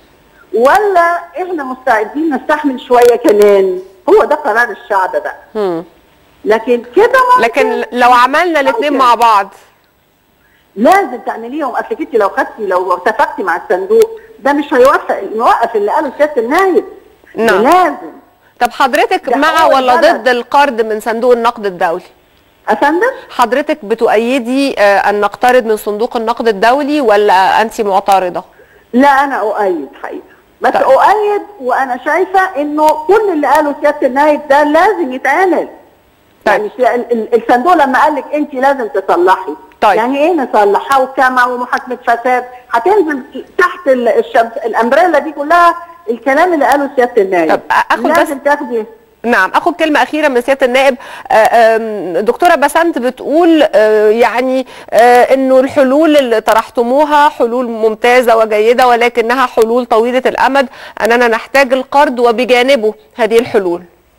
ولا احنا مستعدين نستحمل شويه كمان هو ده قرار الشعب بقى مم. لكن كده ممكن لكن لو عملنا الاثنين ممكن. مع بعض لازم تعمليهم اصل انت لو خدتي لو اتفقتي مع الصندوق ده مش هيوفق يوقف اللي قاله سياده النائب ده نعم. لازم طب حضرتك ده مع أول ولا بلد. ضد القرض من صندوق النقد الدولي افندم حضرتك بتؤيدي آه، ان نقترض من صندوق النقد الدولي ولا انت معترضه لا انا اؤيد حقيقه بس طيب. اؤيد وانا شايفه انه كل اللي قاله سياده النائب ده لازم يتعمل يعني في- ال- ال- الصندوق لما قال لك انت لازم تصلحي طيب. يعني ايه نصلح حوكمه ومحاكمه فساد هتنزل تحت ال- الشمس الامبريلا دي كلها الكلام اللي قاله سياده النائب طب آخد بس- لازم تاخدي نعم اخد كلمه اخيره من سياده النائب آه، آم، دكتوره بسنت بتقول آه، يعني آه، انه الحلول اللي طرحتموها حلول ممتازه وجيده ولكنها حلول طويله الامد اننا نحتاج القرض وبجانبه هذه الحلول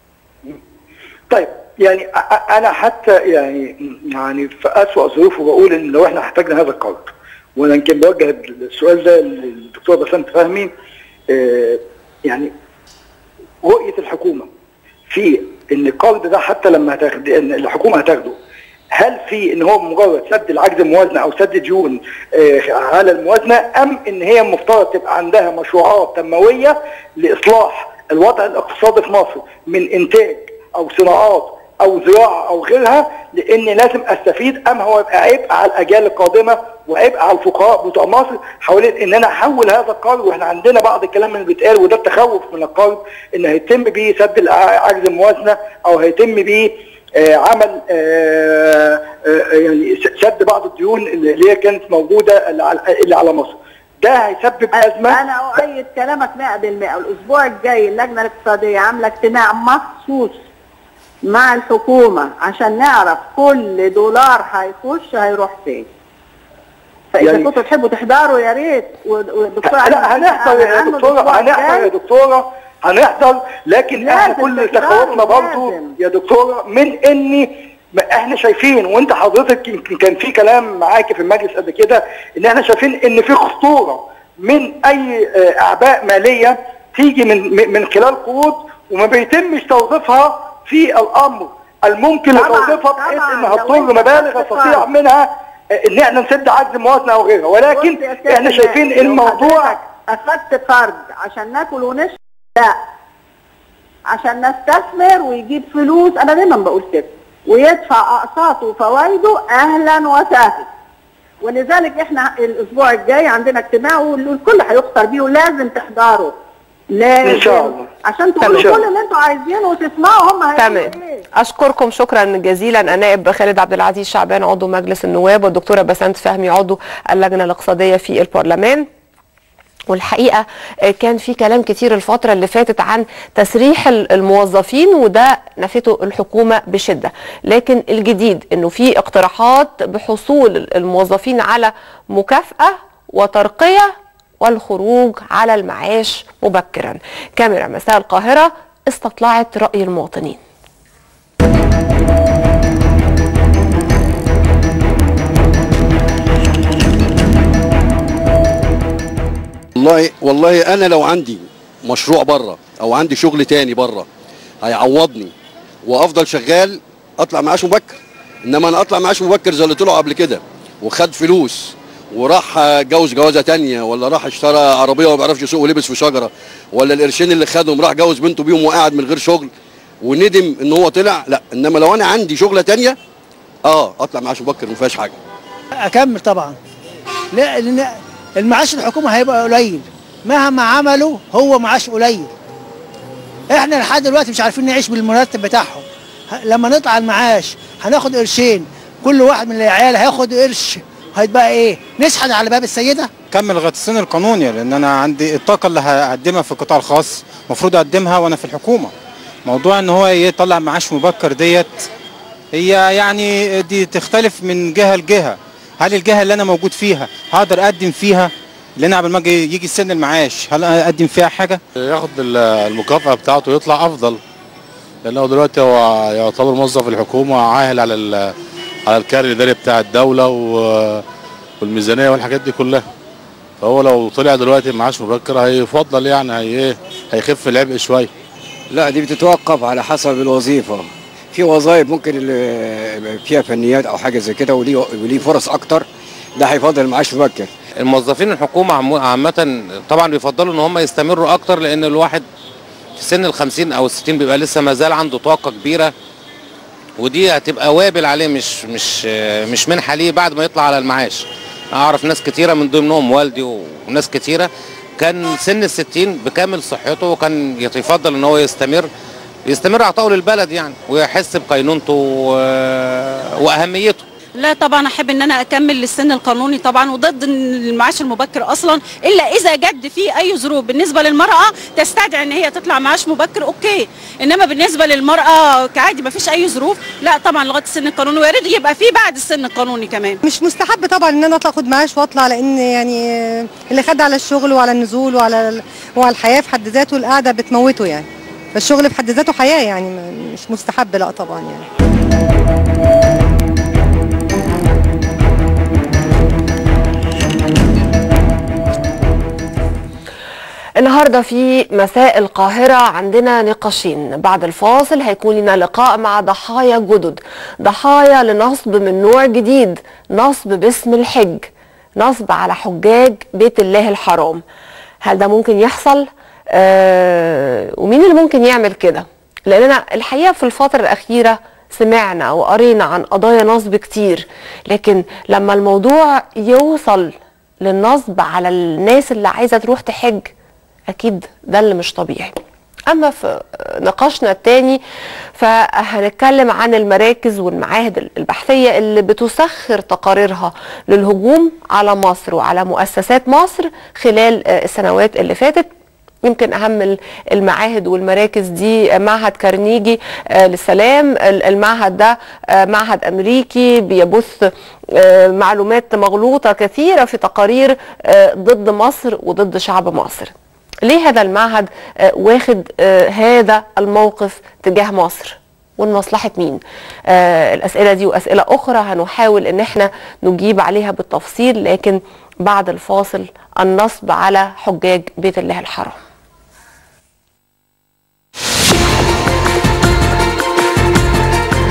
طيب يعني أ- أ- انا حتى يعني يعني في اسوأ ظروفه بقول ان لو احنا احتاجنا هذا القرض وانا يمكن بوجه السؤال ده للدكتور بسنت فهمي آه، يعني رؤيه الحكومه في ان القرض ده حتى لما هتاخد ان الحكومه هتاخده هل في ان هو مجرد سد العجز الموازنه او سد ديون آه، على الموازنه ام ان هي المفترض تبقى عندها مشروعات تنمويه لاصلاح الوضع الاقتصادي في مصر من انتاج او صناعات او زراعه او غيرها لان لازم استفيد ام هو يبقى عبء على الاجيال القادمه وعبء على الفقراء بتوع مصر حوالين ان انا احول هذا القرض واحنا عندنا بعض الكلام اللي بيتقال وده التخوف من القرض ان هيتم بيه سد الع- عجز الموازنه او هيتم بيه آه، عمل آه، آه، يعني س- سد بعض الديون اللي هي كانت موجوده اللي على- اللي على مصر ده هيسبب ازمه انا اؤيد كلامك 100% الاسبوع الجاي اللجنه الاقتصاديه عامله اجتماع مخصوص مع الحكومه عشان نعرف كل دولار هيخش هيروح فين فاذا يعني- كنتوا تحبوا تحضروا يا ريت والدكتور علي لا هنحضر يا عنه دكتوره الأسبوع هنحضر يا الجاي. دكتوره هنحضر لكن احنا لازم كل تحضروا، تخوفنا برضه لازم. يا دكتوره من ان ما احنا شايفين وانت حضرتك يمكن كان في كلام معاكي في المجلس قبل كده ان احنا شايفين ان في خطوره من اي آه، اعباء ماليه تيجي من من- من خلال قروض وما بيتمش توظيفها في الامر الممكن طبعاً، لتوظيفها بحيث طبعاً. انها لو تضر أنت مبالغ خدت تستطيع قرض. منها آه، ان احنا نسد عجز موازنه او غيرها ولكن بص يا أستاذ احنا شايفين نائب، لو الموضوع حضرتك اخدت قرض عشان ناكل ونشرب لا عشان نستثمر ويجيب فلوس انا دايما بقول كده ويدفع اقساطه وفوائده اهلا وسهلا ولذلك احنا الاسبوع الجاي عندنا اجتماع والكل هيخسر بيه ولازم تحضروا لازم إن شاء الله. عشان إن تقولوا شاء كل الله. اللي انتوا عايزينه وتسمعوا هم هيعملوا تمام ايه اشكركم شكرا جزيلا النائب خالد عبد العزيز شعبان عضو مجلس النواب والدكتوره بسنت فهمي عضو اللجنه الاقتصاديه في البرلمان والحقيقه آه، كان في كلام كتير الفتره اللي فاتت عن تسريح ال- الموظفين وده نفته الحكومه بشده لكن الجديد انه في اقتراحات بحصول الموظفين على مكافاه وترقيه والخروج على المعاش مبكرا كاميرا مساء القاهره استطلعت راي المواطنين والله والله انا لو عندي مشروع بره او عندي شغل تاني بره هيعوضني وافضل شغال اطلع معاش مبكر انما انا اطلع معاش مبكر زي اللي طلعوا قبل كده وخد فلوس وراح جوز جوازه تانية ولا راح اشترى عربيه وما بيعرفش يسوق ولبس في شجره ولا القرشين اللي خدهم راح جوز بنته بيهم وقاعد من غير شغل وندم ان هو طلع لا انما لو انا عندي شغله تانية اه اطلع معاش مبكر ما فيهاش حاجه اكمل طبعا لا لان المعاش الحكومه هيبقى قليل مهما عملوا هو معاش قليل احنا لحد دلوقتي مش عارفين نعيش بالمرتب بتاعهم ه- لما نطلع المعاش هناخد قرشين كل واحد من العيال هياخد قرش هيتبقى ايه نشحن على باب السيده كمل لغايه السن القانوني لان انا عندي الطاقه اللي هقدمها في القطاع الخاص المفروض اقدمها وانا في الحكومه موضوع ان هو يطلع معاش مبكر ديت هي يعني دي تختلف من جهه لجهه هل الجهه اللي انا موجود فيها هقدر اقدم فيها اللي انا قبل ما اجي يجي سن المعاش هل اقدم فيها حاجه ياخد ال- المكافأة بتاعته ويطلع أفضل لأنه دلوقتي هو يعتبر موظف الحكومة عاهل على ال- على الكاري الإداري بتاع الدولة و- والميزانية والحاجات دي كلها فهو لو طلع دلوقتي معاش مبكر هيفضل يعني هي إيه هيخف العبء شوية لا دي بتتوقف على حسب الوظيفة في وظائف ممكن اللي فيها فنيات او حاجة زي كده وليه وليه فرص اكتر ده هيفضل معاش مبكر الموظفين الحكومة عمو- عامة طبعا بيفضلوا ان هم يستمروا اكتر لان الواحد في سن الخمسين او الستين بيبقى لسه ما زال عنده طاقة كبيرة ودي هتبقى وابل عليه مش مش مش منحة ليه بعد ما يطلع على المعاش اعرف ناس كتيرة من ضمنهم والدي وناس كتيرة كان سن الستين بكامل صحته وكان يفضل ان هو يستمر يستمر عطاؤه للبلد يعني ويحس بقينونته و- واهميته لا طبعا احب ان انا اكمل للسن القانوني طبعا وضد المعاش المبكر اصلا الا اذا جد فيه اي ظروف بالنسبه للمراه تستدعي ان هي تطلع معاش مبكر اوكي انما بالنسبه للمراه كعادي ما فيش اي ظروف لا طبعا لغايه السن القانوني ويا ريت يبقى فيه بعد السن القانوني كمان مش مستحب طبعا ان انا اطلع اخد معاش واطلع لان يعني اللي خد على الشغل وعلى النزول وعلى وعلى الحياه في حد ذاته القعده بتموته يعني فالشغل في حد ذاته حياه يعني م- مش مستحب لا طبعا يعني النهارده في مساء القاهرة عندنا نقاشين بعد الفاصل هيكون لنا لقاء مع ضحايا جدد ضحايا لنصب من نوع جديد نصب باسم الحج نصب على حجاج بيت الله الحرام هل ده ممكن يحصل آه ومين اللي ممكن يعمل كده لاننا الحقيقة في الفترة الأخيرة سمعنا وقرينا عن قضايا نصب كتير لكن لما الموضوع يوصل للنصب على الناس اللي عايزة تروح تحج اكيد ده اللي مش طبيعي اما في نقاشنا التاني فهنتكلم عن المراكز والمعاهد البحثيه اللي بتسخر تقاريرها للهجوم على مصر وعلى مؤسسات مصر خلال السنوات اللي فاتت يمكن اهم المعاهد والمراكز دي معهد كارنيجي للسلام المعهد ده معهد امريكي بيبث معلومات مغلوطه كثيره في تقارير ضد مصر وضد شعب مصر ليه هذا المعهد آه، واخد آه، هذا الموقف تجاه مصر ولمصلحة مين آه الأسئلة دي وأسئلة أخرى هنحاول إن احنا نجيب عليها بالتفصيل لكن بعد الفاصل النصب على حجاج بيت الله الحرام